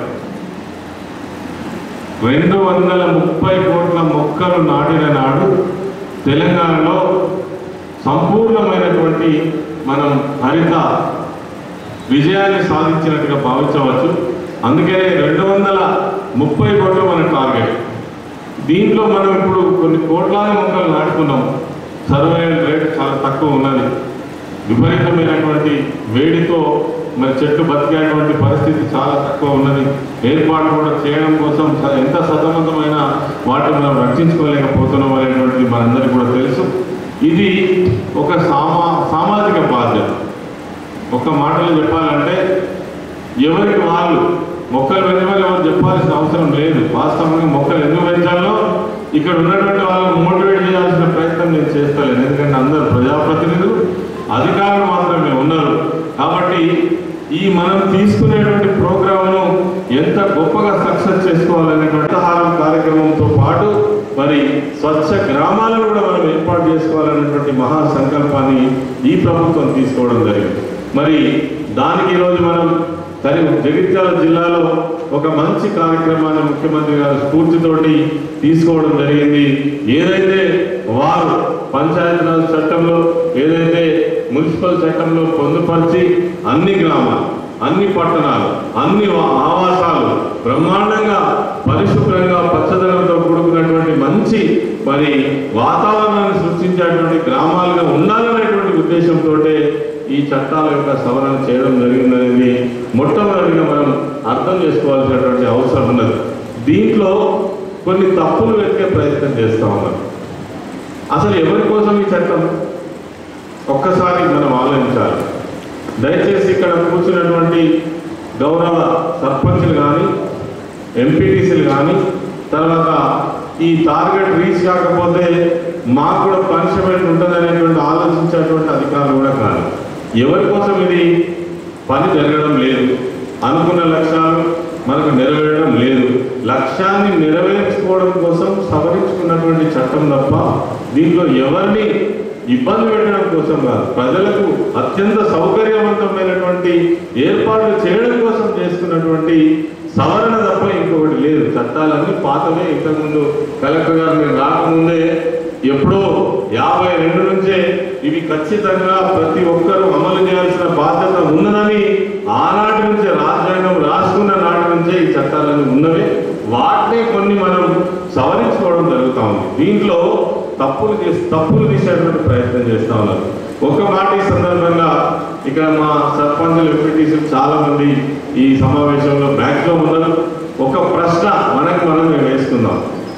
రెండు వందల ముప్పై కోట్ల మొక్కలు నాటిన నాడు తెలంగాణలో సంపూర్ణమైనటువంటి మనం హరిత విజయాన్ని సాధించినట్టుగా భావించవచ్చు అందుకే రెండు వందల ముప్పై కోట్లు మన టార్గెట్ దీంట్లో మనం ఇప్పుడు కొన్ని కోట్లాది మొక్కలు నాటుకున్నాం సర్వైవల్ రేట్ చాలా తక్కువ ఉన్నది విపరీతమైనటువంటి వేడితో మరి చెట్టు బతికేటువంటి పరిస్థితి చాలా తక్కువ ఉన్నది ఏర్పాటు కూడా చేయడం కోసం స- ఎంత సతమతమైన వాటిని మనం రక్షించుకోలేకపోతున్నాం అనేటువంటిది మనందరికీ కూడా తెలుసు ఇది ఒక సామా సామాజిక బాధ్యత ఒక మాటలో చెప్పాలంటే ఎవరికి వాళ్ళు మొక్కలు పెంచమని ఎవరు చెప్పాల్సిన అవసరం లేదు వాస్తవంగా మొక్కలు ఎందుకు పెంచాలో ఇక్కడ ఉన్నటువంటి వాళ్ళని మోటివేట్ చేయాల్సిన ప్రయత్నం నేను చేస్తలేను ఎందుకంటే అందరూ ప్రజాప్రతినిధులు అధికారులు మాత్రమే ఉన్నారు కాబట్టి ఈ మనం తీసుకునేటువంటి ప్రోగ్రామ్ను ఎంత గొప్పగా సక్సెస్ చేసుకోవాలనేటువంటి ఆహారం కార్యక్రమంతో పాటు మరి స్వచ్ఛ గ్రామాలను కూడా మనం ఏర్పాటు చేసుకోవాలనేటువంటి మహా సంకల్పాన్ని ఈ ప్రభుత్వం తీసుకోవడం జరిగింది మరి దానికి ఈరోజు మనం కరీ జగిత్యాల జిల్లాలో ఒక మంచి కార్యక్రమాన్ని ముఖ్యమంత్రి గారి స్ఫూర్తితోటి తీసుకోవడం జరిగింది ఏదైతే వారు పంచాయతీరాజ్ చట్టంలో ఏదైతే మున్సిపల్ చట్టంలో పొందుపరిచి అన్ని గ్రామాలు అన్ని పట్టణాలు అన్ని వా- ఆవాసాలు బ్రహ్మాండంగా పరిశుభ్రంగా పచ్చదనంతో కూడుకున్నటువంటి మంచి మరి వాతావరణాన్ని సృష్టించేటువంటి గ్రామాలుగా ఉండాలనేటువంటి ఉద్దేశంతో ఈ చట్టాల యొక్క సవరణ చేయడం జరిగిందనేది మొట్టమొదటిగా మనం అర్థం చేసుకోవాల్సినటువంటి అవసరం ఉన్నది దీంట్లో కొన్ని తప్పులు వెతికే ప్రయత్నం చేస్తా ఉన్నారు అసలు ఎవరి కోసం ఈ చట్టం ఒక్కసారి మనం ఆలోచించాలి దయచేసి ఇక్కడ కూర్చున్నటువంటి గౌరవ సర్పంచులు కానీ ఎంపీటీసీలు కానీ తర్వాత ఈ టార్గెట్ రీచ్ కాకపోతే మాకు కూడా పనిష్మెంట్ ఉంటుందనేటువంటి ఆలోచించేటువంటి అధికారులు కూడా కాదు ఎవరి కోసం ఇది పని జరగడం లేదు అనుకున్న లక్ష్యాలు మనకు నెరవేరడం లేదు లక్ష్యాన్ని నెరవేర్చుకోవడం కోసం సవరించుకున్నటువంటి చట్టం తప్ప దీంట్లో ఎవరిని ఇబ్బంది పెట్టడం కోసం కాదు ప్రజలకు అత్యంత సౌకర్యవంతమైనటువంటి ఏర్పాట్లు చేయడం కోసం చేసుకున్నటువంటి సవరణ తప్ప ఇంకొకటి లేదు చట్టాలన్నీ పాతవే ఇంతకుముందు కలెక్టర్ గారు మీరు రాకముందే ఎప్పుడో యాభై రెండు నుంచే ఇవి ఖచ్చితంగా ప్రతి ఒక్కరూ అమలు చేయాల్సిన బాధ్యత ఉన్నదని ఆనాటి నుంచే రాజ్యాంగం రాసుకున్న నాటి నుంచే ఈ చట్టాలన్నీ ఉన్నవే వాటినే కొన్ని మనం సవరించుకోవడం జరుగుతూ ఉంది దీంట్లో తప్పులు చేసి తప్పులు తీసేటువంటి ప్రయత్నం చేస్తా ఉన్నారు ఒక మాట ఈ సందర్భంగా ఇక్కడ మా సర్పంచులు ఎంపీటీసీలు చాలా మంది ఈ సమావేశంలో బ్యాక్లో ఉన్నారు ఒక ప్రశ్న మనకు మనం మేము వేసుకుందాం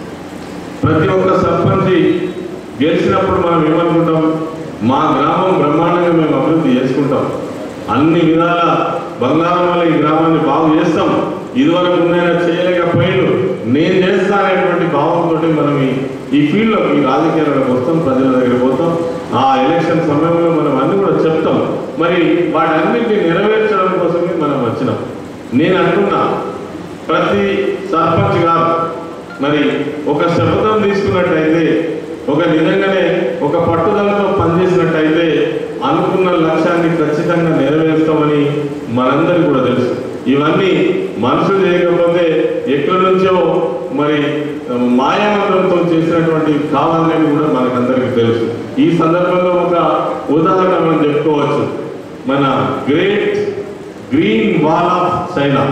ప్రతి ఒక్క సర్పంచి గెలిచినప్పుడు మనం ఏమనుకుంటాం మా గ్రామం బ్రహ్మాండంగా మేము అభివృద్ధి చేసుకుంటాం అన్ని విధాల బంగారం వల్ల ఈ గ్రామాన్ని బాగు చేస్తాం ఇదివరకు ఉన్నాయన చేయలేకపోయాడు నేను చేస్తా అనేటువంటి భావంతో మనం ఈ ఈ ఫీల్డ్లో ఈ రాజకీయాలకు వస్తాం ప్రజల దగ్గర పోతాం ఆ ఎలక్షన్ సమయంలో మనం అన్ని కూడా చెప్తాం మరి వాటన్నిటిని నెరవేర్చడం కోసమే మనం వచ్చినాం నేను అంటున్నా ప్రతి సర్పంచ్ గారు మరి ఒక శపథం తీసుకున్నట్టయితే ఒక నిజంగానే ఒక పట్టుదలతో పనిచేసినట్టయితే అనుకున్న లక్ష్యాన్ని ఖచ్చితంగా నెరవేరుస్తామని మనందరికీ కూడా తెలుసు ఇవన్నీ మనుషులు చేయకపోతే ఎక్కడి నుంచో మరి మాయామంత్రంతో చేసినటువంటి కావాలని కూడా మనకందరికీ తెలుసు ఈ సందర్భంలో ఒక ఉదాహరణ మనం చెప్పుకోవచ్చు మన great green wall of China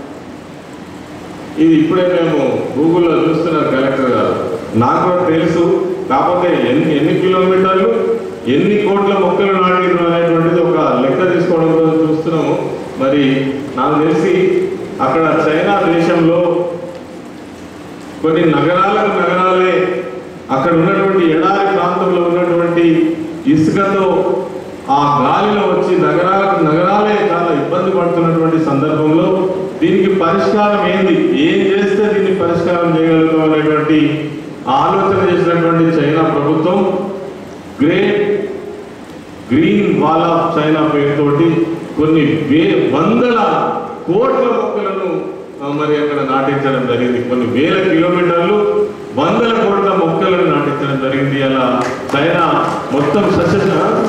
ఇది ఇప్పుడే మేము గూగుల్లో చూస్తున్నారు కలెక్టర్ గారు నాకు కూడా తెలుసు కాకపోతే ఎన్ని ఎన్ని కిలోమీటర్లు ఎన్ని కోట్ల మొక్కలు నాటిరు అనేటువంటిది ఒక లెక్క తీసుకోవడం కోసం చూస్తున్నాము మరి నాకు తెలిసి అక్కడ చైనా దేశంలో కొన్ని నగరాలకు నగరాలే అక్కడ ఉన్నటువంటి ఎడారి ప్రాంతంలో ఉన్నటువంటి ఇసుకతో ఆ గాలిలో వచ్చి నగరాలకు నగరాలే చాలా ఇబ్బంది పడుతున్నటువంటి సందర్భంలో దీనికి పరిష్కారం ఏంది ఏం చేస్తే దీన్ని పరిష్కారం చేయగలుగుతాం అనేటువంటి ఆలోచన చేసినటువంటి చైనా ప్రభుత్వం great green wall of China పేరుతోటి కొన్ని వే వందల కోట్ల మొక్కలను ఆ, మరి అక్కడ నాటించడం జరిగింది కొన్ని వేల కిలోమీటర్లు వందల కోట్ల మొక్కలను నాటించడం జరిగింది అలా చైనా మొత్తం సస్య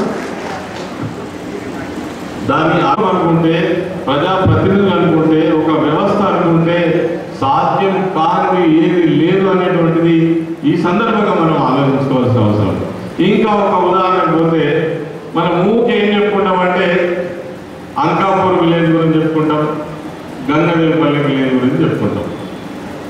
దాన్ని ఆపం అనుకుంటే ప్రజాప్రతినిధులు అనుకుంటే ఒక వ్యవస్థ అనుకుంటే సాధ్యం కానిది ఏది లేదు అనేటువంటిది ఈ సందర్భంగా మనం ఆలోచించుకోవాల్సిన అవసరం ఇంకా ఒక ఉదాహరణ పోతే మనం ఊకే ఏం చెప్పుకుంటామంటే అంకాపూర్ విలేజ్ గురించి చెప్పుకుంటాం గంగదేవపల్లి విలేజ్ గురించి చెప్పుకుంటాం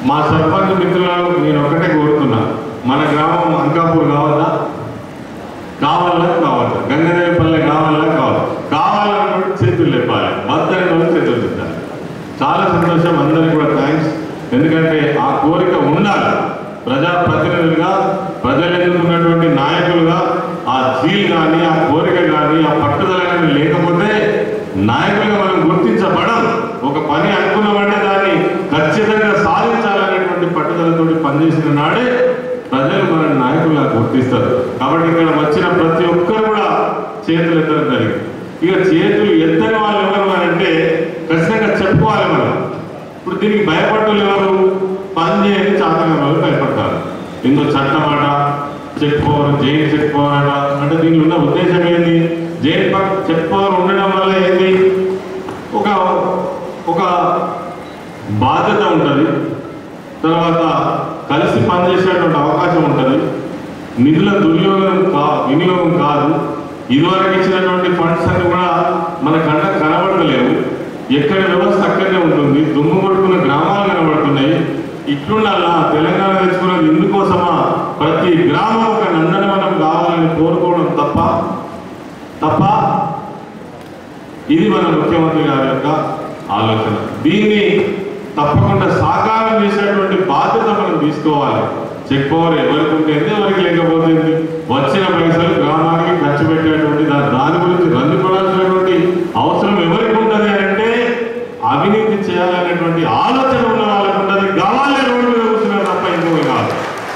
మా సర్పంచ్ మిత్రులను నేను ఒకటే కోరుతున్నా మన గ్రామం అంకాపూర్ కావాలా కావాలా కావాలా గంగదేవిపల్లె కావాలా కావాలి కావాలనుకుంటే చేతులు లేపాలి వద్దని వాళ్ళు చేతులు పెట్టాలి చాలా సంతోషం అందరికీ కూడా థ్యాంక్స్ ఎందుకంటే ఆ కోరిక ఉండాలి ప్రజాప్రతినిధులుగా ప్రజలు ఎన్నుకున్నటువంటి నాయకులుగా ఆ జీల్ కానీ ఆ కోరిక కానీ ఆ పట్టుదల కానీ లేకపోతే నాయకులుగా మనం గుర్తించబడం ఒక పని అనుకున్నామంటే దాన్ని ఖచ్చితంగా సాధించాలనేటువంటి పట్టుదలతో పనిచేసిన నాడే ప్రజలు మన నాయకులుగా గుర్తిస్తారు కాబట్టి ఇక్కడ వచ్చిన ప్రతి ఒక్కరు కూడా చేతులు ఎత్తడం జరిగింది ఇక చేతులు ఎత్తని వాళ్ళు ఎవరు అని అంటే ఖచ్చితంగా చెప్పుకోవాలి మనం ఇప్పుడు దీనికి భయపడ్డలు ఎవరు పని చేయని చాతన వాళ్ళు భయపడతారు ఇందులో చట్టమాట check power jail check power అట అంటే దీనిలో ఉన్న ఉద్దేశం ఏంది జైలు పక్క చెక్ పవర్ ఉండడం వల్ల ఏంది ఒక ఒక బాధ్యత ఉంటుంది తర్వాత కలిసి పనిచేసేటువంటి అవకాశం ఉంటుంది నిధుల దుర్యోగం కా వినియోగం కాదు ఇదివరకు ఇచ్చినటువంటి ఫండ్స్ అన్ని కూడా మన కళ్ళ కనబడతలేవు ఎక్కడ వ్యవస్థ అక్కడనే ఉంటుంది దుమ్ము కొడుకున్న గ్రామాలు కనబడుతున్నాయి ఇట్లుండల్లా తెలంగాణ తెచ్చుకున్నది ఇందుకోసమా ప్రతి గ్రామం ఒక నందనవనం కావాలని కోరుకోవడం తప్ప తప్ప ఇది మన ముఖ్యమంత్రి గారి యొక్క ఆలోచన దీన్ని తప్పకుండా సాకారం చేసేటువంటి బాధ్యత మనం తీసుకోవాలి చెక్ పవర్ ఎవరికి ఉంటుంది ఎవరికి లేకపోతే వచ్చిన పైసలు గ్రామానికి ఖర్చు పెట్టేటువంటి దా- దాని గురించి రందిపడాల్సినటువంటి అవసరం ఎవరికి ఉంటుంది అని అంటే అవినీతి చేయాలనేటువంటి ఆలోచన ఉన్న వాళ్ళకు ఉంటుంది గవాలే రోడ్డు మీద కూర్చున్నారు తప్ప ఇంకోటి కాదు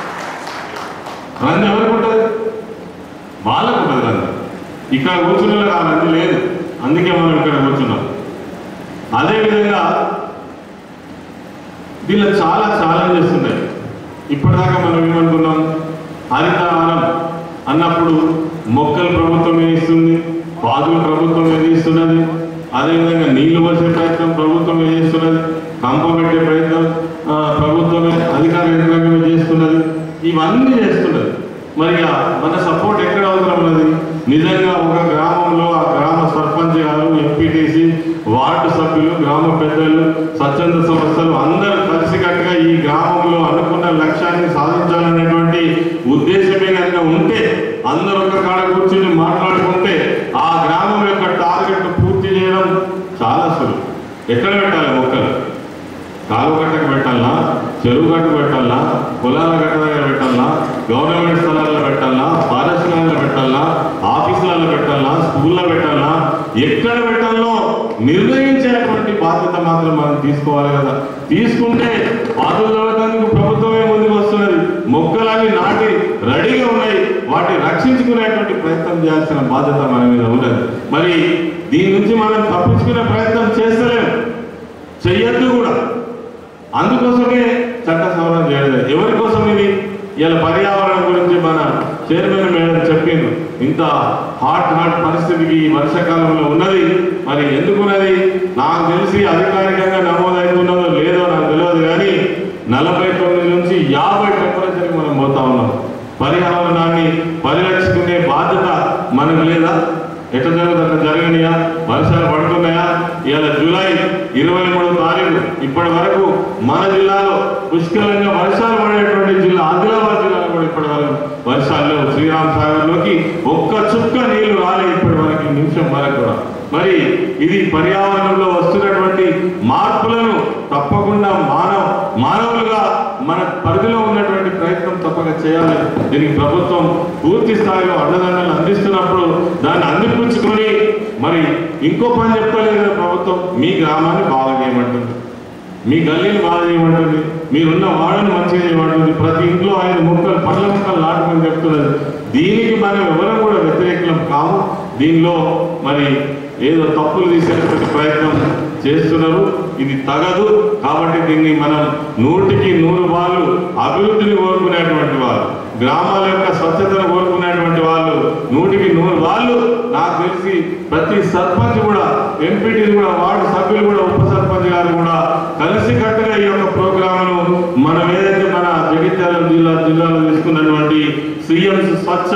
రంది ఎవరికి ఉంటుంది వాళ్ళకు ఉంటుంది రంది ఇక్కడ కూర్చున్న వాళ్ళకి ఆ రంది లేదు అందుకే మనం ఇక్కడ కూర్చున్నాం అదేవిధంగా దీనిలో చాలా ఛాలెంజెస్ ఉన్నాయి ఇప్పటిదాకా మనం ఏమనుకున్నాం హరితహారం అన్నప్పుడు మొక్కలు ప్రభుత్వం ఇస్తుంది పాదులు ప్రభుత్వం ఇస్తున్నది అదేవిధంగా నీళ్లు పోసే ప్రయత్నం ప్రభుత్వం చేస్తున్నది కంప పెట్టే ప్రయత్నం ఆ, ప్రభుత్వమే అధికార యంత్రాంగమే చేస్తున్నది ఇవన్నీ చేస్తున్నది మరి ఆ మన సపోర్ట్ ఎక్కడ అవసరం ఉన్నది నిజంగా ఒక గ్రామంలో ఆ గ్రామ సర్పంచ్ గారు ఎంపీటీసీ వార్డు సభ్యులు గ్రామ పెద్దలు స్వచ్ఛంద సంస్థలు అందరూ కలిసికట్టుగా ఈ గ్రామంలో అనుకున్న లక్ష్యాన్ని సాధించాలనేటువంటి ఉద్దేశమే కనుక ఉంటే అందరూ ఒక కాడ కూర్చుని మాట్లాడుకుంటే ఆ గ్రామం యొక్క టార్గెట్ పూర్తి చేయడం చాలా సులువు ఎక్కడ పెట్టాలి మొక్కలు కాలువ గట్టకు పెట్టాలా చెరువు గట్టు పెట్టాలా పొలాల గట్ట దగ్గర పెట్టాలా గవర్నమెంట్ స్థలాల్లో పెట్టాలా ఫారెస్ట్ ల్యాండ్లో పెట్టాలా ఆఫీసులలో పెట్టాలా స్కూల్లో పెట్టాలా ఎక్కడ పెట్టాలో నిర్ణయించేటువంటి బాధ్యత మాత్రం మనం తీసుకోవాలి కదా తీసుకుంటే పాదులు తవ్వడానికి ప్రభుత్వమే ముందుకు వస్తున్నది మొక్కలన్నీ నాటి రెడీగా ఉన్నాయి వాటిని రక్షించుకునేటువంటి ప్రయత్నం చేయాల్సిన బాధ్యత మన మీద ఉన్నది మరి దీని నుంచి మనం తప్పించుకునే ప్రయత్నం చేస్తలేము చెయ్యొద్దు కూడా అందుకోసమే చట్ట సవరణ చేయలేదు ఎవరి కోసం ఇది ఇలా పర్యావరణం గురించి మన చైర్మన్ మేడం చెప్పింది ఇంత హాట్ హాట్ పరిస్థితికి ఈ వర్షాకాలంలో ఉన్నది మరి ఎందుకున్నది నాకు తెలిసి అధికారికంగా నమోదవుతున్నదో లేదో నాకు తెలియదు కానీ నలభై తొమ్మిది నుంచి యాభై టెంపరేచర్కి మనం పోతా ఉన్నాం పర్యావరణాన్ని పరిరక్షించుకునే బాధ్యత మనకు లేదా ఎట్లా జరుగుతుంది జరిగినాయా వర్షాలు పడుతున్నాయా ఇవాళ జూలై ఇరవై మూడో తారీఖు ఇప్పటి వరకు మన జిల్లాలో పుష్కలంగా వర్షాలు పడేటువంటి జిల్లా ఆదిలాబాద్ జిల్లాలో కూడా ఇప్పటి వరకు వర్షాలు లేవు శ్రీరామ్ సాగర్లోకి ఒక్క చుక్క నీళ్లు రాలేదు ఇప్పటి వరకు ఈ నిమిషం వరకు కూడా మరి ఇది పర్యావరణంలో వస్తున్నటువంటి మార్పులను తప్పకుండా మానవ మానవులుగా మన పరిధిలో ఉన్నటువంటి ప్రయత్నం తప్పక చేయాలి దీనికి ప్రభుత్వం పూర్తి స్థాయిలో అండదండలు అందిస్తున్నప్పుడు దాన్ని అందిపుచ్చుకొని మరి ఇంకో పని చెప్పలేదు కదా ప్రభుత్వం మీ గ్రామాన్ని బాగా చేయమంటుంది మీ గల్లీని బాగా చేయమంటుంది మీరున్న వాడని మంచిగా చేయమంటుంది ప్రతి ఇంట్లో ఆయన మొక్కలు పండ్ల మొక్కలు నాటమని చెప్తున్నది దీనికి మనం ఎవరం కూడా వ్యతిరేకం కాము దీనిలో మరి ఏదో తప్పులు తీసేటువంటి ప్రయత్నం చేస్తున్నారు ఇది తగదు కాబట్టి దీన్ని మనం నూటికి నూరు వాళ్ళు అభివృద్ధిని కోరుకునేటువంటి వాళ్ళు గ్రామాల యొక్క స్వచ్ఛతను కోరుకునేటువంటి వాళ్ళు నూటికి నూరు వాళ్ళు నాకు తెలిసి ప్రతి సర్పంచ్ కూడా ఎంపీటీలు కూడా వార్డు సభ్యులు కూడా ఉప సర్పంచ్ గారు కూడా కలిసి కట్టుగా ఈ యొక్క ప్రోగ్రామును మనం ఏదైతే మన జగిత్యాల జిల్లా జిల్లాలో తీసుకున్నటువంటి సీఎం స్వచ్ఛ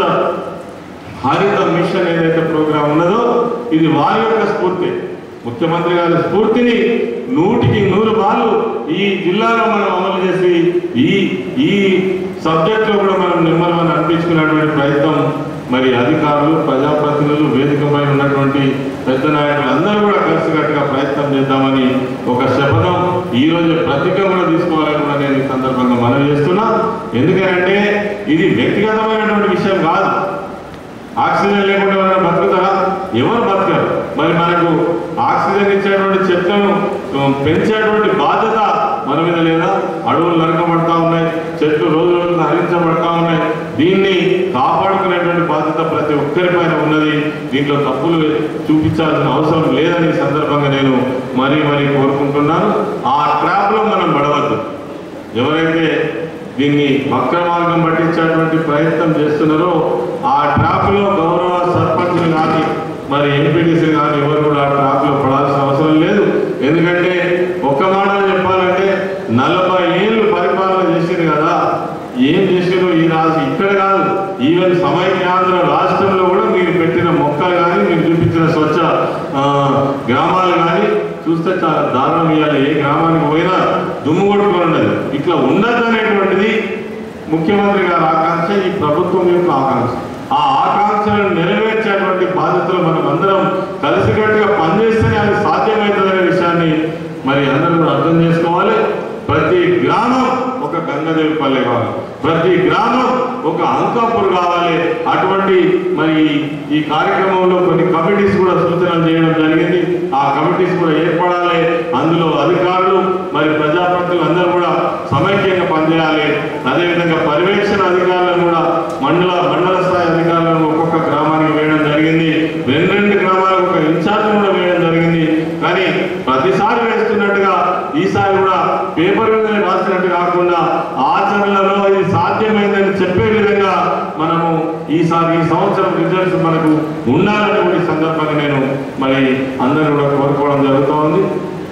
హరిత మిషన్ ఏదైతే ప్రోగ్రాం ఉన్నదో ఇది వారి యొక్క స్ఫూర్తి ముఖ్యమంత్రి గారి స్ఫూర్తిని నూటికి నూరు వాళ్ళు ఈ జిల్లాలో మనం అమలు చేసి ఈ ఈ సబ్జెక్ట్లో కూడా మనం నిర్మలమని అనిపించుకున్నటువంటి ప్రయత్నం మరి అధికారులు ప్రజాప్రతినిధులు వేదిక పైన ఉన్నటువంటి పెద్ద నాయకులు అందరూ కూడా కలిసికట్టుగా ప్రయత్నం చేద్దామని ఒక శపథం ఈ రోజు ప్రతిజ్ఞ కూడా తీసుకోవాలని కూడా నేను ఈ సందర్భంగా మనవి చేస్తున్నా ఎందుకంటే ఇది వ్యక్తిగతమైనటువంటి విషయం కాదు ఆక్సిజన్ లేకుండా ఎవరైనా బతుకుతారా ఎవరు బతకరు మరి మనకు ఆక్సిజన్ ఇచ్చేటువంటి చెట్లను ఉమ్, పెంచేటువంటి బాధ్యత మన మీద లేదా అడవులు నరకబడతా ఉన్నాయి చెట్లు రోజు రోజులు హరించబడతా ఉన్నాయి దీన్ని కాపాడుకునేటువంటి బాధ్యత ప్రతి ఒక్కరిపైన ఉన్నది దీంట్లో తప్పులు చూపించాల్సిన అవసరం లేదని ఈ సందర్భంగా నేను మరీ మరీ కోరుకుంటున్నాను ఆ ట్రాప్లో మనం పడవద్దు ఎవరైతే దీన్ని వక్ర మార్గం పట్టించేటువంటి ప్రయత్నం చేస్తున్నారో ఆ ట్రాప్లో గౌరవ సర్పంచ్లు కానీ మరి ఎంపీటీసీలు కానీ ఎవరు కూడా ఆ ట్రాప్లో పడాల్సిన అవసరం లేదు ఎందుకంటే ఒక్క మాట చెప్పాలంటే నలభై ఏళ్ళు పరిపాలన చేసింది కదా ఏం చేసారో ఈ రాజు ఇక్కడ కాదు ఈవెన్ సమైక్యాంధ్ర రాష్ట్రంలో కూడా మీరు పెట్టిన మొక్కలు కానీ మీరు చూపించిన స్వచ్ఛ ఆ, గ్రామాలు కానీ చూస్తే చాలా దారుణం ఇవ్వాలి ఏ గ్రామానికి పోయినా దుమ్ము కొట్టుకొని ఉన్నది ఇట్లా ఉండదు అనేటువంటిది ముఖ్యమంత్రి గారి ఆకాంక్ష ఈ ప్రభుత్వం యొక్క ఆకాంక్ష ఆ ఆకాంక్షలను నెరవేర్చేటువంటి బాధ్యతలు మనం అందరం కలిసికట్టుగా పనిచేస్తేనే అది సాధ్యమవుతుందనే విషయాన్ని మరి అందరూ కూడా అర్థం చేసుకోవాలి ప్రతి గ్రామం ఒక గంగదేవి పల్లె కావాలి ప్రతి గ్రామం ఒక అంకాపూర్ కావాలి అటువంటి మరి ఈ కార్యక్రమంలో కొన్ని కమిటీస్ కూడా సూచనలు చేయడం జరిగింది ఆ కమిటీస్ కూడా ఏర్పడాలి అందులో అధికారులు మరి ప్రజాప్రతినిధులు అందరూ కూడా సమైక్యంగా పనిచేయాలి అదేవిధంగా పర్యవేక్షణ అధికారులను కూడా మండల మండల స్థాయి అధికారులను ఒక్కొక్క గ్రామానికి వేయడం జరిగింది రెండు రెండు గ్రామాలకు ఒక ఇన్ఛార్జ్ కూడా వేయడం జరిగింది కానీ ప్రతిసారి వేస్తున్నట్టుగా ఈసారి కూడా పేపర్ మీద రాసినట్టు కాకుండా ఆచరణలో ఇది సాధ్యమైందని చెప్పే విధంగా మనము ఈసారి ఈ సంవత్సరం రిజల్ట్స్ మనకు ఉండాలని కూడా ఈ సందర్భంగా నేను మరి అందరూ కూడా కోరుకోవడం జరుగుతూ ఉంది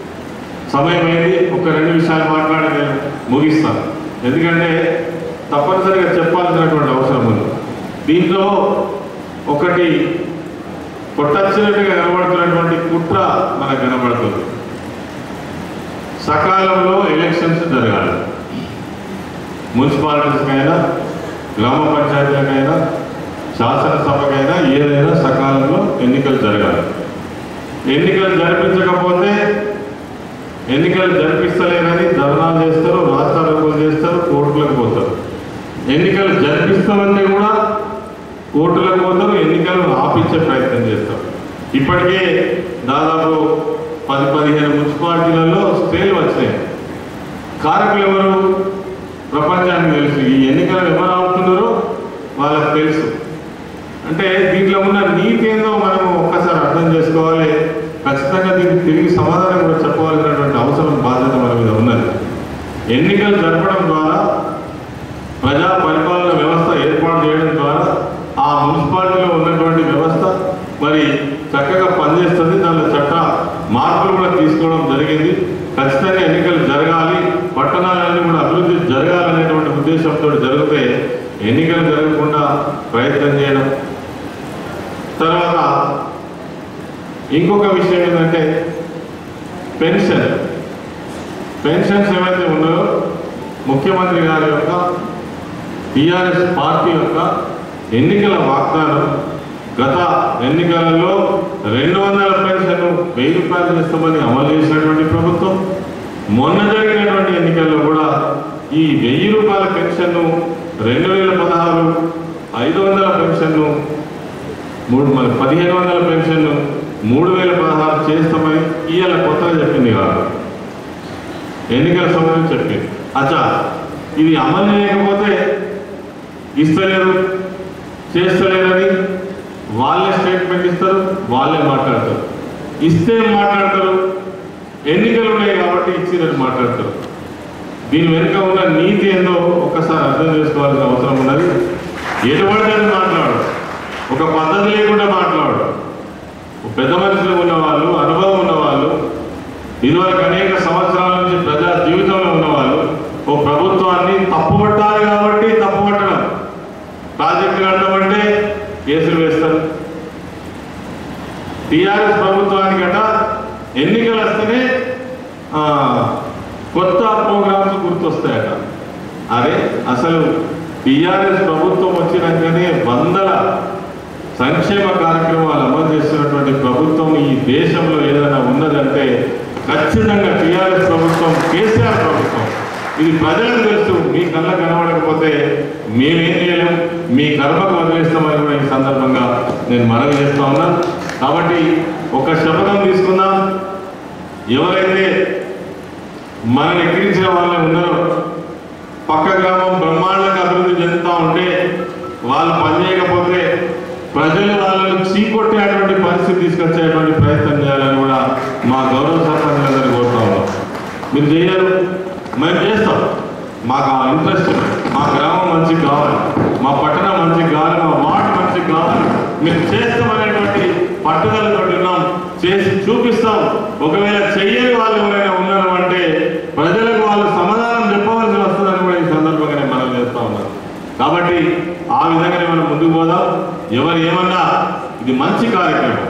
సమయం అయింది ఒక రెండు విషయాలు మాట్లాడి నేను ముగిస్తాను ఎందుకంటే తప్పనిసరిగా చెప్పాల్సినటువంటి అవసరం ఉంది దీంట్లో ఒకటి కొట్టచ్చినట్టుగా కనబడుతున్నటువంటి కుట్ర మనకు కనబడుతుంది సకాలంలో ఎలక్షన్స్ జరగాలి మున్సిపాలిటీస్కైనా గ్రామ పంచాయతీలకైనా శాసనసభకైనా ఏదైనా సకాలంలో ఎన్నికలు జరగాలి ఎన్నికలు జరిపించకపోతే ఎన్నికలు జరిపిస్తలేరని ధర్నాలు చేస్తారు రాస్తారోకోలు చేస్తారు కోర్టులకు పోతారు ఎన్నికలు జరిపిస్తామంటే కూడా కోర్టులకు పోతారు ఎన్నికలను ఆపించే ప్రయత్నం చేస్తారు ఇప్పటికే దాదాపు పది పదిహేను మున్సిపాలిటీలలో స్టేలు వచ్చినాయి కారకులు ఎవరు ప్రపంచానికి తెలుసు ఈ ఎన్నికలు ఎవరు ఆపుతున్నారో వాళ్ళకి తెలుసు అంటే దీంట్లో ఉన్న నీతి ఏందో మనము ఒక్కసారి అర్థం చేసుకోవాలి ఖచ్చితంగా దీనికి తిరిగి సమాధానం కూడా చెప్పవలసినటువంటి అవసరం బాధ్యత మన మీద ఉన్నది ఎన్నికలు జరపడం ద్వారా ప్రజా పరిపాలన వ్యవస్థ ఏర్పాటు చేయడం ద్వారా ఆ మున్సిపాలిటీలో ఉన్నటువంటి వ్యవస్థ మరి చక్కగా పనిచేస్తుంది దానిలో చట్ట మార్పులు కూడా తీసుకోవడం జరిగింది ఖచ్చితంగా ఎన్నికలు జరగాలి పట్టణాలన్నీ కూడా అభివృద్ధి జరగాలనేటువంటి ఉద్దేశంతో జరిగితే ఎన్నికలు జరగకుండా ప్రయత్నం చేయడం తర్వాత ఇంకొక విషయం ఏంటంటే పెన్షన్ పెన్షన్స్ ఏవైతే ఉన్నాయో ముఖ్యమంత్రి గారి యొక్క టిఆర్ఎస్ పార్టీ యొక్క ఎన్నికల వాగ్దానం గత ఎన్నికలలో రెండు వందల పెన్షన్ వెయ్యి రూపాయలు చేస్తామని అమలు చేసినటువంటి ప్రభుత్వం మొన్న జరిగినటువంటి ఎన్నికల్లో కూడా ఈ వెయ్యి రూపాయల పెన్షన్ను రెండు వేల పదహారు ఐదు వందల పెన్షన్ను మూడు మరి పదిహేను వందల పెన్షన్ను మూడు వేల పదహారు చేస్తామని ఇవాళ కొత్తగా చెప్పింది కాదు ఎన్నికల సమయం చెప్పింది అచ్చా ఇది అమలు చేయకపోతే ఇస్తలేరు చేస్తలేరని వాళ్ళే స్టేట్మెంట్ ఇస్తారు వాళ్ళే మాట్లాడతారు ఇస్తే మాట్లాడతారు ఎన్నికలు ఉన్నాయి కాబట్టి ఇచ్చినట్టు మాట్లాడతారు దీని వెనుక ఉన్న నీతి ఏందో ఒక్కసారి అర్థం చేసుకోవాల్సిన అవసరం ఉన్నది ఎటువంటి అని మాట్లాడు ఒక పద్ధతి లేకుండా మాట్లాడు ఒక పెద్ద మనుషులు ఉన్నవాళ్ళు అనుభవం ఉన్నవాళ్ళు ఇదివరకు అనేక సంవత్సరాల నుంచి ప్రజా జీవితంలో ఉన్నవాళ్ళు ఓ ప్రభుత్వాన్ని తప్పుపట్టాలి కాబట్టి తప్పుపట్టడం ప్రాజెక్టు కట్టమంటే కేసులు వేస్తారు టీఆర్ఎస్ ప్రభుత్వానికట ఎన్నికలు వస్తేనే ఆ, కొత్త ప్రోగ్రామ్స్ గుర్తొస్తాయట అరే అసలు టీఆర్ఎస్ ప్రభుత్వం వచ్చినాకనే వందల సంక్షేమ కార్యక్రమాలు అమలు చేస్తున్నటువంటి ప్రభుత్వం ఈ దేశంలో ఏదైనా ఉన్నదంటే ఖచ్చితంగా టీఆర్ఎస్ ప్రభుత్వం కేసీఆర్ ప్రభుత్వం ఇది ప్రజలకు తెలుసు మీ కళ్ళ కనబడకపోతే మేమేం చేయలేం మీ కర్మకు వదిలేస్తామని కూడా ఈ సందర్భంగా నేను మనవి చేస్తా ఉన్నాను కాబట్టి ఒక శపథం తీసుకుందాం ఎవరైతే మనల్ని ఎక్కిరించిన వాళ్ళు ఉన్నారో పక్క గ్రామం బ్రహ్మాండంగా అభివృద్ధి చెందుతూ ఉంటే వాళ్ళు పనిచేయకపోతే ప్రజలు వాళ్ళని చీకొట్టేటువంటి పరిస్థితి తీసుకొచ్చేటువంటి ప్రయత్నం చేయాలని కూడా మా గౌరవ సర్పంచులందరూ కోరుతా ఉన్నాం మీరు చేయరు మేము చేస్తాం మాకు ఆ ఇంట్రెస్ట్ మా గ్రామం మంచిగా కావాలి మా పట్టణం మంచిగా కావాలి మా వార్డు మంచిగా కావాలి మేము చేస్తామనేటువంటి పట్టుదలతో ఉన్నాం చేసి చూపిస్తాం ఒకవేళ చెయ్యని వాళ్ళు ఎవరైనా ఉన్నారు అంటే ప్రజలకు వాళ్ళు సమాధానం చెప్పవలసి వస్తుందని కూడా ఈ సందర్భంగా నేను మనం చేస్తా ఉన్నాను కాబట్టి ఆ విధంగానే మనం ముందుకు పోదాం ఎవరు ఏమన్నా ఇది మంచి కార్యక్రమం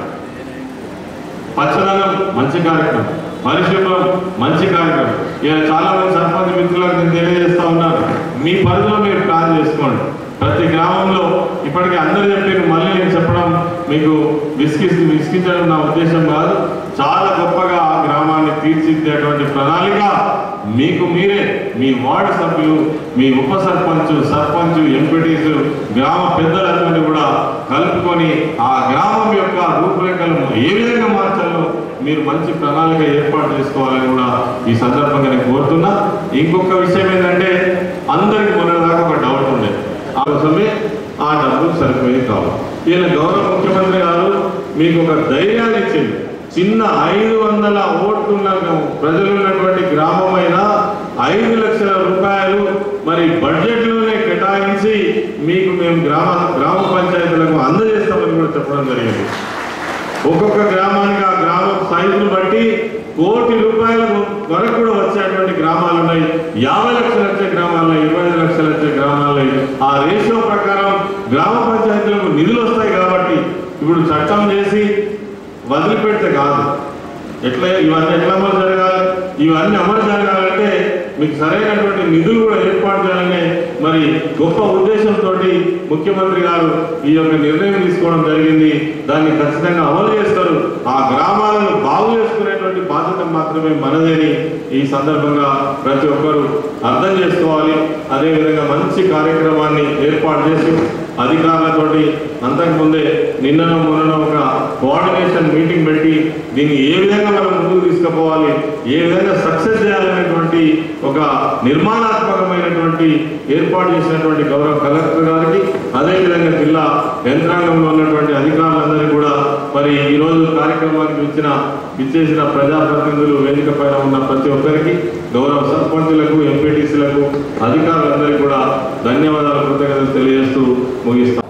పచ్చదనం మంచి కార్యక్రమం పరిశుభ్రం మంచి కార్యక్రమం ఇలా చాలా మంది సర్పంచ్ మిత్రులకు నేను తెలియజేస్తా ఉన్నాను మీ పరిధిలో మీరు ప్లాన్ చేసుకోండి ప్రతి గ్రామంలో ఇప్పటికీ అందరూ చెప్పారు మళ్ళీ నేను చెప్పడం మీకు విసిగి విసిగించడం నా ఉద్దేశం కాదు చాలా గొప్పగా ఆ గ్రామాన్ని తీర్చిదిద్దేటువంటి ప్రణాళిక మీకు మీరే మీ వార్డు సభ్యులు మీ ఉప సర్పంచ్ సర్పంచ్ ఎంపీటీస్ గ్రామ పెద్దలందరినీ కూడా కలుపుకొని ఆ గ్రామం యొక్క రూపురేఖలను ఏ విధంగా మార్చాలో మీరు మంచి ప్రణాళిక ఏర్పాటు చేసుకోవాలని కూడా ఈ సందర్భంగా నేను కోరుతున్నా ఇంకొక విషయం ఏంటంటే అందరికి మొన్నటిదాకా ఒక డౌట్ ఉండేది ఆ కోసమే ఆ డబ్బులు సరిపోయి కావు ఈయన గౌరవ ముఖ్యమంత్రి గారు మీకు ఒక ధైర్యాన్ని ఇచ్చింది చిన్న ఐదు వందల ఓట్లున్న ప్రజలు ఉన్నటువంటి గ్రామమైన ఐదు లక్షల రూపాయలు మరి బడ్జెట్లోనే కేటాయించి మీకు మేము గ్రామ గ్రామ పంచాయతీలకు అందజేస్తామని కూడా చెప్పడం జరిగింది ఒక్కొక్క గ్రామానికి ఆ గ్రామం సైజును బట్టి కోటి రూపాయల వరకు కూడా వచ్చేటువంటి గ్రామాలు ఉన్నాయి యాభై లక్షలు వచ్చే గ్రామాలు ఉన్నాయి ఇరవై ఐదు లక్షలు వచ్చే గ్రామాలు ఉన్నాయి ఆ రేషియో ప్రకారం గ్రామ పంచాయతీలకు నిధులు వస్తాయి కాబట్టి ఇప్పుడు చట్టం చేసి వదిలిపెడితే కాదు ఎట్లా ఇవన్నీ ఎట్లా అమలు జరగాలి ఇవన్నీ అమలు జరగాలంటే మీకు సరైనటువంటి నిధులు కూడా ఏర్పాటు చేయాలనే మరి గొప్ప ఉద్దేశంతో ముఖ్యమంత్రి గారు ఈ యొక్క నిర్ణయం తీసుకోవడం జరిగింది దాన్ని ఖచ్చితంగా అమలు చేస్తారు ఆ గ్రామాలను బాగు చేసుకునేటువంటి బాధ్యత మాత్రమే మనదేని ఈ సందర్భంగా ప్రతి ఒక్కరూ అర్థం చేసుకోవాలి అదేవిధంగా మంచి కార్యక్రమాన్ని ఏర్పాటు చేసి అధికారులతోటి అంతకుముందే నిన్ననో మొన్ననో ఒక కోఆర్డినేషన్ మీటింగ్ పెట్టి దీన్ని ఏ విధంగా మనం ముందుకు తీసుకుపోవాలి ఏ విధంగా సక్సెస్ చేయాలనేటువంటి ఒక నిర్మాణాత్మకమైనటువంటి ఏర్పాటు చేసినటువంటి గౌరవ కలెక్టర్ గారికి అదేవిధంగా జిల్లా యంత్రాంగంలో ఉన్నటువంటి అధికారులందరికీ కూడా మరి ఈరోజు కార్యక్రమానికి ఇచ్చిన ఇచ్చేసిన ప్రజాప్రతినిధులు వేదిక పైన ఉన్న ప్రతి ఒక్కరికి గౌరవ సర్పంచులకు ఎంపీటీసీలకు అధికారులందరికీ కూడా ధన్యవాదాలు కృతజ్ఞతలు తెలియజేస్తూ ముగిస్తాం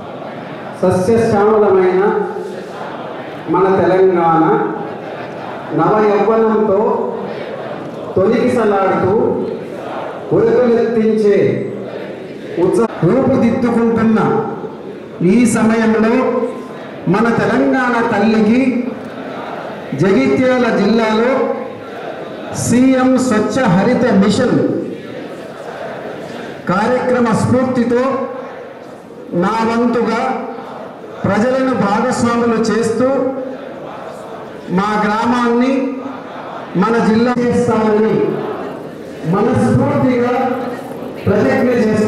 సస్యశ్యామలమైన మన తెలంగాణ నవ యవ్వనంతో తొలికిసలాడుతూ ఉరకలెత్తించే ఉత్సాహ రూపుదిద్దుకుంటున్న ఈ సమయంలో మన తెలంగాణ తల్లికి జగిత్యాల జిల్లాలో సీఎం స్వచ్ఛ హరిత మిషన్ కార్యక్రమ స్ఫూర్తితో నా వంతుగా ప్రజలను భాగస్వాములు చేస్తూ మా గ్రామాన్ని మన జిల్లా చేస్తామని మనస్ఫూర్తిగా ప్రతిజ్ఞ చేస్తాం